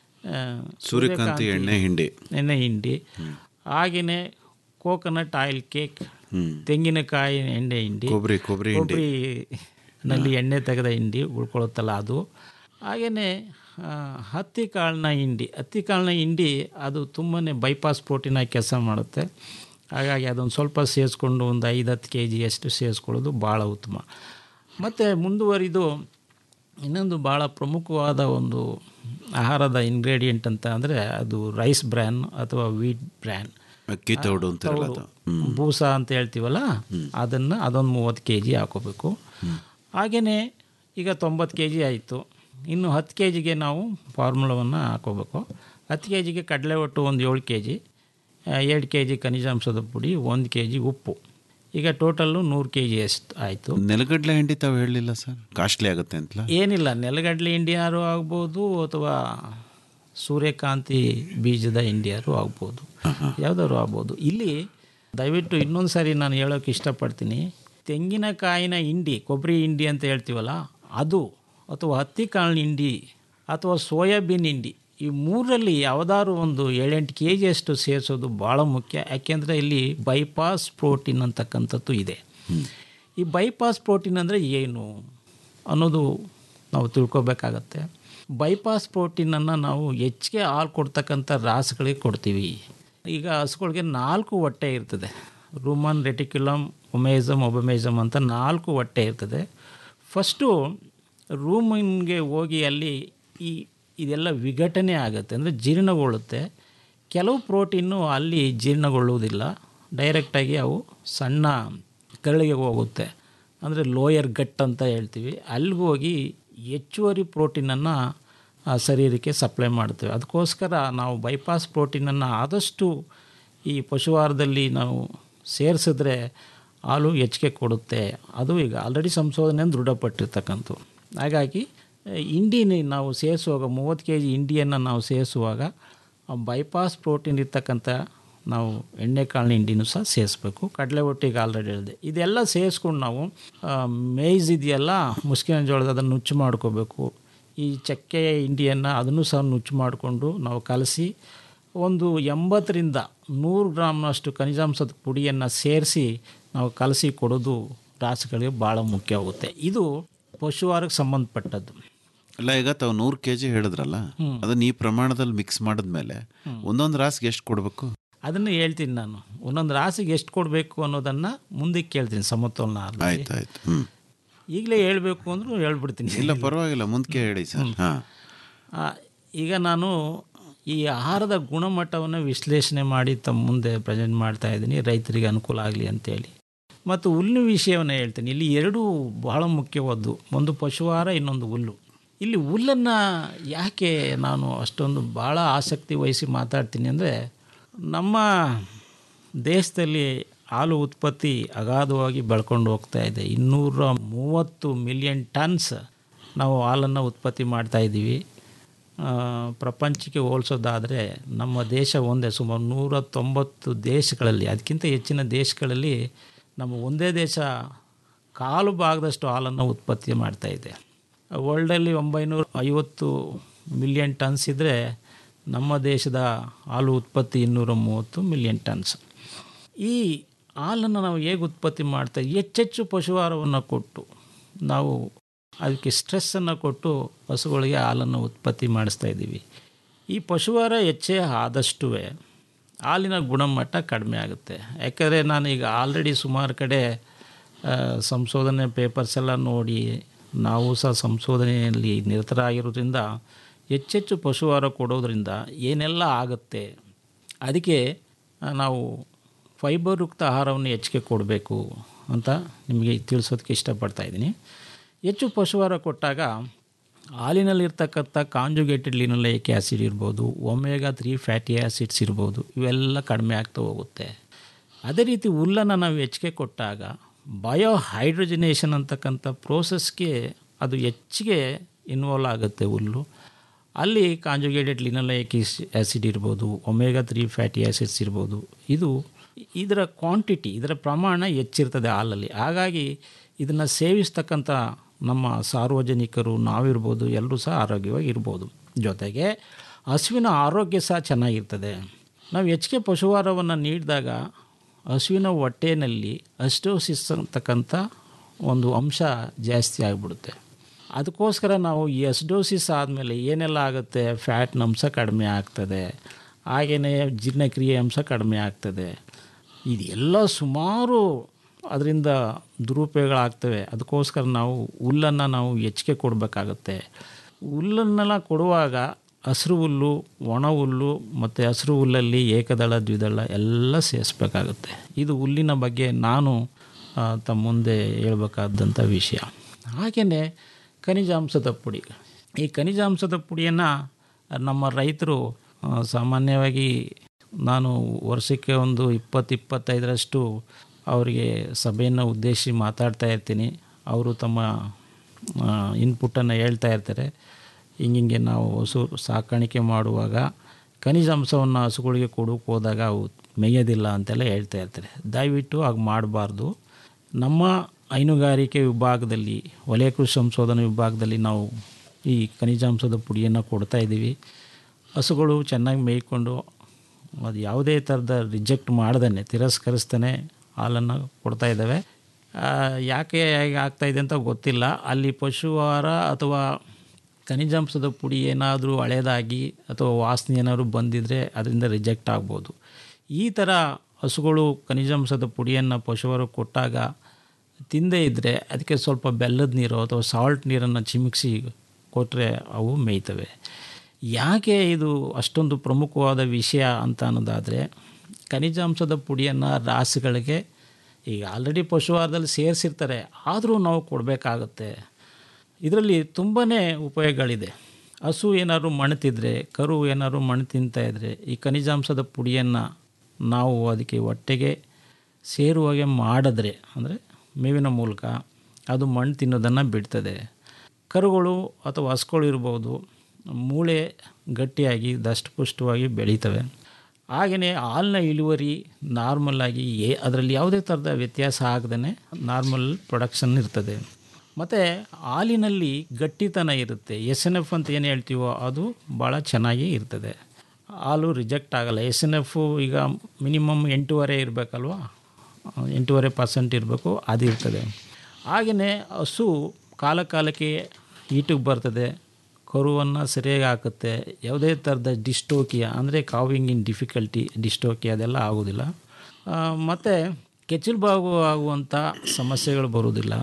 ಸೂರ್ಯಕಾಂತಿ ಎಣ್ಣೆ ಹಿಂಡಿ ಎಣ್ಣೆ ಹಿಂಡಿ ಹಾಗೆಯೇ ಕೋಕೋನಟ್ ಆಯಿಲ್ ಕೇಕ್ ಹ್ಮ್. ತೆಂಗಿನಕಾಯಿ ಎಣ್ಣೆ ಹಿಂಡಿ ಕೊಬ್ಬರಿ ಕೊಬ್ಬರಿ ಹಿಂಡಿ ಕೊಬ್ಬರಿನಲ್ಲಿ ಎಣ್ಣೆ ತೆಗೆದ ಹಿಂಡಿ ಉಳ್ಕೊಳುತ್ತಲ್ಲ ಅದು ಹಾಗೆಯೇ ಹತ್ತಿ ಕಾಳಿನ ಹಿಂಡಿ ಹತ್ತಿ ಕಾಳಿನ ಹಿಂಡಿ ಅದು ತುಂಬಾ ಬೈಪಾಸ್ ಪ್ರೋಟೀನ್ ಆಗಿ ಕೆಲಸ ಮಾಡುತ್ತೆ ಹಾಗಾಗಿ ಅದೊಂದು ಸ್ವಲ್ಪ ಸೇರಿಸ್ಕೊಂಡು ಒಂದು ಐದು ಹತ್ತು ಕೆ ಜಿಯಷ್ಟು ಸೇರಿಸ್ಕೊಳ್ಳೋದು ಭಾಳ ಉತ್ತಮ ಮತ್ತು ಮುಂದುವರಿದು ಇನ್ನೊಂದು ಭಾಳ ಪ್ರಮುಖವಾದ ಒಂದು ಆಹಾರದ ಇಂಗ್ರೀಡಿಯೆಂಟ್ ಅಂತ ಅಂದರೆ ಅದು ರೈಸ್ ಬ್ರ್ಯಾನ್ ಅಥವಾ ವೀಟ್ ಬ್ರ್ಯಾನ್ ಅಕ್ಕಿ ತೌಡು ಅಂತಾರಲ್ಲ ಅದು ಬೂಸ ಅಂತ ಹೇಳ್ತೀವಲ್ಲ ಅದನ್ನು ಅದೊಂದು ಮೂವತ್ತು ಕೆ ಜಿ ಹಾಕೋಬೇಕು ಹಾಗೆಯೇ ಈಗ ತೊಂಬತ್ತು ಕೆ ಜಿ ಆಯಿತು ಇನ್ನು ಹತ್ತು ಕೆ ಜಿಗೆ ನಾವು ಫಾರ್ಮುಲಾವನ್ನು ಹಾಕೋಬೇಕು ಹತ್ತು ಕೆ ಜಿಗೆ ಕಡಲೆ ಒಟ್ಟು ಒಂದು ಏಳು ಕೆ ಜಿ ಎರಡು ಕೆ ಜಿ ಖನಿಜಾಂಶದ ಪುಡಿ ಒಂದು ಕೆ ಜಿ ಉಪ್ಪು ಈಗ ಟೋಟಲ್ಲು ನೂರು ಕೆ ಜಿ ಅಷ್ಟು ಆಯಿತು ನೆಲಗಡ್ಲೆ ಹಿಂಡಿ ತಾವು ಹೇಳಲಿಲ್ಲ ಸರ್ ಕಾಸ್ಟ್ಲಿ ಆಗುತ್ತೆ ಅಂತಲ್ಲ ಏನಿಲ್ಲ ನೆಲಗಡಲೆ ಇಂಡಿಯಾರು ಆಗ್ಬೋದು ಅಥವಾ ಸೂರ್ಯಕಾಂತಿ ಬೀಜದ ಇಂಡಿಯಾರು ಆಗ್ಬೋದು ಯಾವುದಾದ್ರು ಆಗ್ಬೋದು ಇಲ್ಲಿ ದಯವಿಟ್ಟು ಇನ್ನೊಂದು ಸಾರಿ ನಾನು ಹೇಳೋಕೆ ಇಷ್ಟಪಡ್ತೀನಿ ತೆಂಗಿನಕಾಯಿನ ಹಿಂಡಿ ಕೊಬ್ಬರಿ ಹಿಂಡಿ ಅಂತ ಹೇಳ್ತೀವಲ್ಲ ಅದು ಅಥವಾ ಹತ್ತಿ ಕಾಳಿನ ಹಿಂಡಿ ಅಥವಾ ಸೋಯಾಬೀನ್ ಹಿಂಡಿ ಈ ಮೂರರಲ್ಲಿ ಯಾವುದಾದ್ರು ಒಂದು ಏಳೆಂಟು ಕೆ ಜಿಯಷ್ಟು ಸೇರಿಸೋದು ಭಾಳ ಮುಖ್ಯ ಯಾಕೆಂದರೆ ಇಲ್ಲಿ ಬೈಪಾಸ್ ಪ್ರೋಟೀನ್ ಅಂತಕ್ಕಂಥದ್ದು ಇದೆ ಈ ಬೈಪಾಸ್ ಪ್ರೋಟೀನ್ ಅಂದರೆ ಏನು ಅನ್ನೋದು ನಾವು ತಿಳ್ಕೊಬೇಕಾಗತ್ತೆ ಬೈಪಾಸ್ ಪ್ರೋಟೀನನ್ನು ನಾವು ಹೆಚ್ಚಿಗೆ ಹಾಲು ಕೊಡ್ತಕ್ಕಂಥ ರಾಸುಗಳಿಗೆ ಕೊಡ್ತೀವಿ ಈಗ ಹಸುಗಳಿಗೆ ನಾಲ್ಕು ಹೊಟ್ಟೆ ಇರ್ತದೆ ರೂಮನ್ ರೆಟಿಕ್ಯುಲಮ್ ಒಮೇಸಮ್ ಒಬಮೇಸಮ್ ಅಂತ ನಾಲ್ಕು ಹೊಟ್ಟೆ ಇರ್ತದೆ ಫಸ್ಟು ರೂಮಿನ್ಗೆ ಹೋಗಿ ಅಲ್ಲಿ ಈ ಇದೆಲ್ಲ ವಿಘಟನೆ ಆಗುತ್ತೆ ಅಂದರೆ ಜೀರ್ಣಗೊಳ್ಳುತ್ತೆ ಕೆಲವು ಪ್ರೋಟೀನು ಅಲ್ಲಿ ಜೀರ್ಣಗೊಳ್ಳುವುದಿಲ್ಲ ಡೈರೆಕ್ಟಾಗಿ ಅವು ಸಣ್ಣ ಕರಳಿಗೆ ಹೋಗುತ್ತೆ ಅಂದರೆ ಲೋಯರ್ ಗಟ್ ಅಂತ ಹೇಳ್ತೀವಿ ಅಲ್ಲಿಗೆ ಹೋಗಿ ಹೆಚ್ಚುವರಿ ಪ್ರೋಟೀನನ್ನು ಶರೀರಕ್ಕೆ ಸಪ್ಲೈ ಮಾಡ್ತೇವೆ ಅದಕ್ಕೋಸ್ಕರ ನಾವು ಬೈಪಾಸ್ ಪ್ರೋಟೀನನ್ನು ಆದಷ್ಟು ಈ ಪಶುಹಾರದಲ್ಲಿ ನಾವು ಸೇರಿಸಿದ್ರೆ ಹಾಲು ಹೆಚ್ಚಿಗೆ ಕೊಡುತ್ತೆ ಅದು ಈಗ ಆಲ್ರೆಡಿ ಸಂಶೋಧನೆ ದೃಢಪಟ್ಟಿರ್ತಕ್ಕಂಥದ್ದು ಹಾಗಾಗಿ ಇಂಡಿನಿ ನಾವು ಸೇರಿಸುವಾಗ ಮೂವತ್ತು ಕೆ ಜಿ ಇಂಡಿಯನ್ನು ನಾವು ಸೇರಿಸುವಾಗ ಬೈಪಾಸ್ ಪ್ರೋಟೀನ್ ಇರ್ತಕ್ಕಂಥ ನಾವು ಎಣ್ಣೆ ಕಾಳಿನ ಹಿಂಡಿನೂ ಸಹ ಸೇರಿಸ್ಬೇಕು ಕಡಲೆ ಒಟ್ಟಿಗೆ ಆಲ್ರೆಡಿ ಹೇಳಿದೆ ಇದೆಲ್ಲ ಸೇರಿಸ್ಕೊಂಡು ನಾವು ಮೇಯ್ಸ್ ಇದೆಯಲ್ಲ ಮುಸ್ಕಿನ ಜೋಳದ ಅದನ್ನು ನುಚ್ಚು ಮಾಡ್ಕೋಬೇಕು ಈ ಚಕ್ಕೆ ಹಿಂಡಿಯನ್ನು ಅದನ್ನು ಸಹ ನುಚ್ಚು ಮಾಡಿಕೊಂಡು ನಾವು ಕಲಸಿ ಒಂದು ಎಂಬತ್ತರಿಂದ ನೂರು ಗ್ರಾಮ್ನಷ್ಟು ಖನಿಜಾಂಶದ ಪುಡಿಯನ್ನು ಸೇರಿಸಿ ನಾವು ಕಲಸಿ ಕೊಡೋದು ರಾಸುಗಳಿಗೆ ಭಾಳ ಮುಖ್ಯವಾಗುತ್ತೆ ಇದು ಪಶುಹಾರಕ್ಕೆ ಸಂಬಂಧಪಟ್ಟದ್ದು ಅಲ್ಲ ಈಗ ತಾವು ನೂರು ಕೆ ಜಿ ಹೇಳಿದ್ರಲ್ಲ ಅದನ್ನ ಈ ಪ್ರಮಾಣದಲ್ಲಿ ಮಿಕ್ಸ್ ಮಾಡಿದ್ಮೇಲೆ ಒಂದೊಂದು ರಾಸ್ಗೆ ಎಷ್ಟು ಕೊಡಬೇಕು ಅದನ್ನು ಹೇಳ್ತೀನಿ ನಾನು ಒಂದೊಂದು ರಾಸಿಗೆ ಎಷ್ಟು ಕೊಡಬೇಕು ಅನ್ನೋದನ್ನು ಮುಂದಕ್ಕೆ ಕೇಳ್ತೀನಿ ಸಮತೋಲನ ಆದ್ಮೇಲೆ. ಆಯ್ತು ಆಯ್ತು ಹ್ಮ್ ಈಗಲೇ ಹೇಳಬೇಕು ಅಂದರೂ ಹೇಳ್ಬಿಡ್ತೀನಿ ಇಲ್ಲ ಪರವಾಗಿಲ್ಲ ಮುಂದಕ್ಕೆ ಹೇಳಿ ಸರ್ ಹಾಂ ಆ, ಈಗ ನಾನು ಈ ಆಹಾರದ ಗುಣಮಟ್ಟವನ್ನು ವಿಶ್ಲೇಷಣೆ ಮಾಡಿ ತಮ್ಮ ಮುಂದೆ ಪ್ರೆಸೆಂಟ್ ಮಾಡ್ತಾ ಇದ್ದೀನಿ ರೈತರಿಗೆ ಅನುಕೂಲ ಆಗಲಿ ಅಂತೇಳಿ ಮತ್ತು ಹುಲ್ಲಿನ ವಿಷಯವನ್ನು ಹೇಳ್ತೀನಿ ಇಲ್ಲಿ ಎರಡೂ ಬಹಳ ಮುಖ್ಯವಾದ್ದು ಒಂದು ಪಶುಹಾರ ಇನ್ನೊಂದು ಹುಲ್ಲು ಇಲ್ಲಿ ಹುಲ್ಲನ್ನು ಯಾಕೆ ನಾನು ಅಷ್ಟೊಂದು ಭಾಳ ಆಸಕ್ತಿ ವಹಿಸಿ ಮಾತಾಡ್ತೀನಿ ಅಂದರೆ ನಮ್ಮ ದೇಶದಲ್ಲಿ ಹಾಲು ಉತ್ಪತ್ತಿ ಅಗಾಧವಾಗಿ ಬೆಳ್ಕೊಂಡು ಹೋಗ್ತಾ ಇದೆ ಇನ್ನೂರ ಮೂವತ್ತು ಮಿಲಿಯನ್ ಟನ್ಸ್ ನಾವು ಹಾಲನ್ನು ಉತ್ಪತ್ತಿ ಮಾಡ್ತಾ ಇದ್ದೀವಿ ಆ, ಪ್ರಪಂಚಕ್ಕೆ ಹೋಲಿಸೋದಾದರೆ ನಮ್ಮ ದೇಶ ಒಂದೇ ಸುಮಾರು ನೂರ ತೊಂಬತ್ತು ದೇಶಗಳಲ್ಲಿ ಅದಕ್ಕಿಂತ ಹೆಚ್ಚಿನ ದೇಶಗಳಲ್ಲಿ ನಮ್ಮ ಒಂದೇ ದೇಶ ಕಾಲು ಭಾಗದಷ್ಟು ಹಾಲನ್ನು ಉತ್ಪತ್ತಿ ಮಾಡ್ತಾ ಇದೆ ವರ್ಲ್ಡಲ್ಲಿ ಒಂಬೈನೂರ ಐವತ್ತು ಮಿಲಿಯನ್ ಟನ್ಸ್ ಇದ್ದರೆ ನಮ್ಮ ದೇಶದ ಹಾಲು ಉತ್ಪತ್ತಿ ಇನ್ನೂರ ಮೂವತ್ತು ಮಿಲಿಯನ್ ಟನ್ಸ್ ಈ ಹಾಲನ್ನು ನಾವು ಹೇಗೆ ಉತ್ಪತ್ತಿ ಮಾಡ್ತಾ ಹೆಚ್ಚೆಚ್ಚು ಪಶುಹಾರವನ್ನು ಕೊಟ್ಟು ನಾವು ಅದಕ್ಕೆ ಸ್ಟ್ರೆಸ್ಸನ್ನು ಕೊಟ್ಟು ಹಸುಗಳಿಗೆ ಹಾಲನ್ನು ಉತ್ಪತ್ತಿ ಮಾಡಿಸ್ತಾ ಇದ್ದೀವಿ ಈ ಪಶುಹಾರ ಹೆಚ್ಚೇ ಆದಷ್ಟು ಹಾಲಿನ ಗುಣಮಟ್ಟ ಕಡಿಮೆ ಆಗುತ್ತೆ ಯಾಕಂದರೆ ನಾನೀಗ ಆಲ್ರೆಡಿ ಸುಮಾರು ಕಡೆ ಆ, ಸಂಶೋಧನೆ ಪೇಪರ್ಸ್ ಎಲ್ಲ ನೋಡಿ ನಾವು ಸಹ ಸಂಶೋಧನೆಯಲ್ಲಿ ನಿರತರಾಗಿರೋದ್ರಿಂದ ಹೆಚ್ಚೆಚ್ಚು ಪಶುಹಾರ ಕೊಡೋದ್ರಿಂದ ಏನೆಲ್ಲ ಆಗುತ್ತೆ ಅದಕ್ಕೆ ಆ, ನಾವು ಫೈಬರ್ಯುಕ್ತ ಆಹಾರವನ್ನು ಹೆಚ್ಚಿಗೆ ಕೊಡಬೇಕು ಅಂತ ನಿಮಗೆ ತಿಳಿಸೋದಕ್ಕೆ ಇಷ್ಟಪಡ್ತಾ ಇದ್ದೀನಿ ಹೆಚ್ಚು ಪಶುಹಾರ ಕೊಟ್ಟಾಗ ಹಾಲಿನಲ್ಲಿರ್ತಕ್ಕಂಥ ಕಾಂಜುಗೇಟೆಡ್ ಲಿನೋಲೈಕ್ ಆ್ಯಸಿಡ್ ಇರ್ಬೋದು ಒಮೆಗಾ ತ್ರೀ ಫ್ಯಾಟಿ ಆ್ಯಸಿಡ್ಸ್ ಇರ್ಬೋದು ಇವೆಲ್ಲ ಕಡಿಮೆ ಆಗ್ತಾ ಹೋಗುತ್ತೆ ಅದೇ ರೀತಿ ಹುಲ್ಲನ್ನು ನಾವು ಹೆಚ್ಚಿಗೆ ಕೊಟ್ಟಾಗ ಬಯೋ ಹೈಡ್ರೋಜನೇಷನ್ ಅಂತಕ್ಕಂಥ ಪ್ರೋಸೆಸ್ಗೆ ಅದು ಹೆಚ್ಚಿಗೆ ಇನ್ವಾಲ್ವ್ ಆಗುತ್ತೆ ಹುಲ್ಲು ಅಲ್ಲಿ ಕಾಂಜುಗೇಟೆಡ್ ಲಿನೋಲೈಕ್ ಆ್ಯಸಿಡ್ ಇರ್ಬೋದು ಒಮೆಗಾ ತ್ರೀ ಫ್ಯಾಟಿ ಆ್ಯಸಿಡ್ಸ್ ಇರ್ಬೋದು ಇದು ಇದರ ಕ್ವಾಂಟಿಟಿ ಇದರ ಪ್ರಮಾಣ ಹೆಚ್ಚಿರ್ತದೆ ಹಾಲಲ್ಲಿ ಹಾಗಾಗಿ ಇದನ್ನು ಸೇವಿಸ್ತಕ್ಕಂಥ ನಮ್ಮ ಸಾರ್ವಜನಿಕರು ನಾವಿರ್ಬೋದು ಎಲ್ಲರೂ ಸಹ ಆರೋಗ್ಯವಾಗಿ ಇರ್ಬೋದು ಜೊತೆಗೆ ಹಸುವಿನ ಆರೋಗ್ಯ ಸಹ ಚೆನ್ನಾಗಿರ್ತದೆ ನಾವು ಹೆಚ್ಚಿಗೆ ಪಶುಹಾರವನ್ನು ನೀಡಿದಾಗ ಹಸುವಿನ ಹೊಟ್ಟೆಯಲ್ಲಿ ಅಸ್ಟೋಸಿಸ್ ಅಂತಕ್ಕಂಥ ಒಂದು ಅಂಶ ಜಾಸ್ತಿ ಆಗಿಬಿಡುತ್ತೆ ಅದಕ್ಕೋಸ್ಕರ ನಾವು ಈ ಅಸ್ಡೋಸಿಸ್ ಆದಮೇಲೆ ಏನೆಲ್ಲ ಆಗುತ್ತೆ ಫ್ಯಾಟ್ನ ಅಂಶ ಕಡಿಮೆ ಆಗ್ತದೆ ಹಾಗೆಯೇ ಜೀರ್ಣಕ್ರಿಯೆ ಅಂಶ ಕಡಿಮೆ ಆಗ್ತದೆ ಇದೆಲ್ಲ ಸುಮಾರು ಅದರಿಂದ ದುರುಪಯೋಗಗಳಾಗ್ತವೆ ಅದಕ್ಕೋಸ್ಕರ ನಾವು ಹುಲ್ಲನ್ನು ನಾವು ಹೆಚ್ಚಿಗೆ ಕೊಡಬೇಕಾಗತ್ತೆ ಹುಲ್ಲನ್ನೆಲ್ಲ ಕೊಡುವಾಗ ಹಸಿರು ಹುಲ್ಲು ಒಣ ಹುಲ್ಲು ಮತ್ತು ಹಸಿರು ಹುಲ್ಲಲ್ಲಿ ಏಕದಳ ದ್ವಿದಳ ಎಲ್ಲ ಸೇರಿಸ್ಬೇಕಾಗುತ್ತೆ ಇದು ಹುಲ್ಲಿನ ಬಗ್ಗೆ ನಾನು ಆ, ತಮ್ಮ ಮುಂದೆ ಹೇಳ್ಬೇಕಾದಂಥ ವಿಷಯ ಹಾಗೆಯೇ ಖನಿಜಾಂಶದ ಪುಡಿ ಈ ಖನಿಜಾಂಶದ ಪುಡಿಯನ್ನು ನಮ್ಮ ರೈತರು ಆ, ಸಾಮಾನ್ಯವಾಗಿ ನಾನು ವರ್ಷಕ್ಕೆ ಒಂದು ಇಪ್ಪತ್ತು ಇಪ್ಪತ್ತೈದರಷ್ಟು ಅವರಿಗೆ ಸಭೆಯನ್ನು ಉದ್ದೇಶಿಸಿ ಮಾತಾಡ್ತಾ ಇರ್ತೀನಿ ಅವರು ತಮ್ಮ ಇನ್ಪುಟ್ಟನ್ನು ಹೇಳ್ತಾ ಇರ್ತಾರೆ ಹಿಂಗಿಂಗೆ ನಾವು ಹಸು ಸಾಕಾಣಿಕೆ ಮಾಡುವಾಗ ಖನಿಜಾಂಶವನ್ನು ಹಸುಗಳಿಗೆ ಕೊಡೋಕೆ ಹೋದಾಗ ಅವು ಮೇಯೋದಿಲ್ಲ ಅಂತೆಲ್ಲ ಹೇಳ್ತಾ ಇರ್ತಾರೆ ದಯವಿಟ್ಟು ಹಾಗೆ ಮಾಡಬಾರ್ದು ನಮ್ಮ ಹೈನುಗಾರಿಕೆ ವಿಭಾಗದಲ್ಲಿ ವಲಯ ಕೃಷಿ ಸಂಶೋಧನಾ ವಿಭಾಗದಲ್ಲಿ ನಾವು ಈ ಖನಿಜಾಂಶದ ಪುಡಿಯನ್ನು ಕೊಡ್ತಾ ಇದ್ದೀವಿ ಹಸುಗಳು ಚೆನ್ನಾಗಿ ಮೇಯ್ಕೊಂಡು ಅದು ಯಾವುದೇ ಥರದ ರಿಜೆಕ್ಟ್ ಮಾಡ್ದೇ ತಿರಸ್ಕರಿಸ್ತಾನೆ ಹಾಲನ್ನು ಕೊಡ್ತಾ ಇದ್ದಾವೆ ಆ, ಯಾಕೆ ಹೇಗೆ ಆಗ್ತಾಯಿದೆ ಅಂತ ಗೊತ್ತಿಲ್ಲ ಅಲ್ಲಿ ಪಶುಹಾರ ಅಥವಾ ಖನಿಜಾಂಶದ ಪುಡಿ ಏನಾದರೂ ಹಳೇದಾಗಿ ಅಥವಾ ವಾಸನೆ ಏನಾದರೂ ಬಂದಿದ್ದರೆ ಅದರಿಂದ ರಿಜೆಕ್ಟ್ ಆಗ್ಬೋದು ಈ ಥರ ಹಸುಗಳು ಖನಿಜಾಂಶದ ಪುಡಿಯನ್ನು ಪಶುಹಾರ ಕೊಟ್ಟಾಗ ತಿಂದೇ ಇದ್ದರೆ ಅದಕ್ಕೆ ಸ್ವಲ್ಪ ಬೆಲ್ಲದ ನೀರು ಅಥವಾ ಸಾಲ್ಟ್ ನೀರನ್ನು ಚಿಮಿಕ್ಸಿ ಕೊಟ್ಟರೆ ಅವು ಮೇಯ್ತವೆ ಯಾಕೆ ಇದು ಅಷ್ಟೊಂದು ಪ್ರಮುಖವಾದ ವಿಷಯ ಅಂತ ಅನ್ನೋದಾದರೆ ಖನಿಜಾಂಶದ ಪುಡಿಯನ್ನು ರಾಸುಗಳಿಗೆ ಈಗ ಆಲ್ರೆಡಿ ಪಶುಹಾರದಲ್ಲಿ ಸೇರಿಸಿರ್ತಾರೆ ಆದರೂ ನಾವು ಕೊಡಬೇಕಾಗತ್ತೆ ಇದರಲ್ಲಿ ತುಂಬಾ ಉಪಯೋಗಗಳಿದೆ ಹಸು ಏನಾದ್ರು ಮಣ್ತಿದ್ರೆ ಕರು ಏನಾದ್ರು ಮಣ್ಣು ತಿಂತಾ ಇದ್ದರೆ ಈ ಖನಿಜಾಂಶದ ಪುಡಿಯನ್ನು ನಾವು ಅದಕ್ಕೆ ಹೊಟ್ಟೆಗೆ ಸೇರುವಾಗೆ ಮಾಡಿದ್ರೆ ಅಂದರೆ ಮೇವಿನ ಮೂಲಕ ಅದು ಮಣ್ಣು ತಿನ್ನೋದನ್ನು ಬಿಡ್ತದೆ ಕರುಗಳು ಅಥವಾ ಹಸುಗಳು ಇರ್ಬೋದು ಮೂಳೆ ಗಟ್ಟಿಯಾಗಿ ದಷ್ಟಪುಷ್ಟವಾಗಿ ಬೆಳೀತವೆ ಹಾಗೆಯೇ ಹಾಲಿನ ಇಳುವರಿ ನಾರ್ಮಲ್ಲಾಗಿ ಏ ಅದರಲ್ಲಿ ಯಾವುದೇ ಥರದ ವ್ಯತ್ಯಾಸ ಆಗದೇ ನಾರ್ಮಲ್ ಪ್ರೊಡಕ್ಷನ್ ಇರ್ತದೆ ಮತ್ತು ಹಾಲಿನಲ್ಲಿ ಗಟ್ಟಿತನ ಇರುತ್ತೆ ಎಸ್ ಎನ್ ಎಫ್ ಅಂತ ಏನು ಹೇಳ್ತೀವೋ ಅದು ಭಾಳ ಚೆನ್ನಾಗಿ ಇರ್ತದೆ ಹಾಲು ರಿಜೆಕ್ಟ್ ಆಗಲ್ಲ ಎಸ್ ಎನ್ ಎಫು ಈಗ ಮಿನಿಮಮ್ ಎಂಟೂವರೆ ಇರಬೇಕಲ್ವ ಎಂಟೂವರೆ ಪರ್ಸೆಂಟ್ ಇರಬೇಕು ಅದು ಇರ್ತದೆ ಹಾಗೆಯೇ ಹಸು ಕಾಲ ಕಾಲಕ್ಕೆ ಈಟಿಗೆ ಬರ್ತದೆ ಕರುವನ್ನು ಸರಿಯಾಗಿ ಹಾಕುತ್ತೆ ಯಾವುದೇ ಥರದ ಡಿಸ್ಟೋಕಿಯಾ ಅಂದರೆ ಕಾವಿಂಗ್ ಇನ್ ಡಿಫಿಕಲ್ಟಿ ಡಿಸ್ಟೋಕಿಯಾ ಅದೆಲ್ಲ ಆಗೋದಿಲ್ಲ ಮತ್ತು ಕೆಚ್ಚಲು ಬಾಗು ಆಗುವಂಥ ಸಮಸ್ಯೆಗಳು ಬರೋದಿಲ್ಲ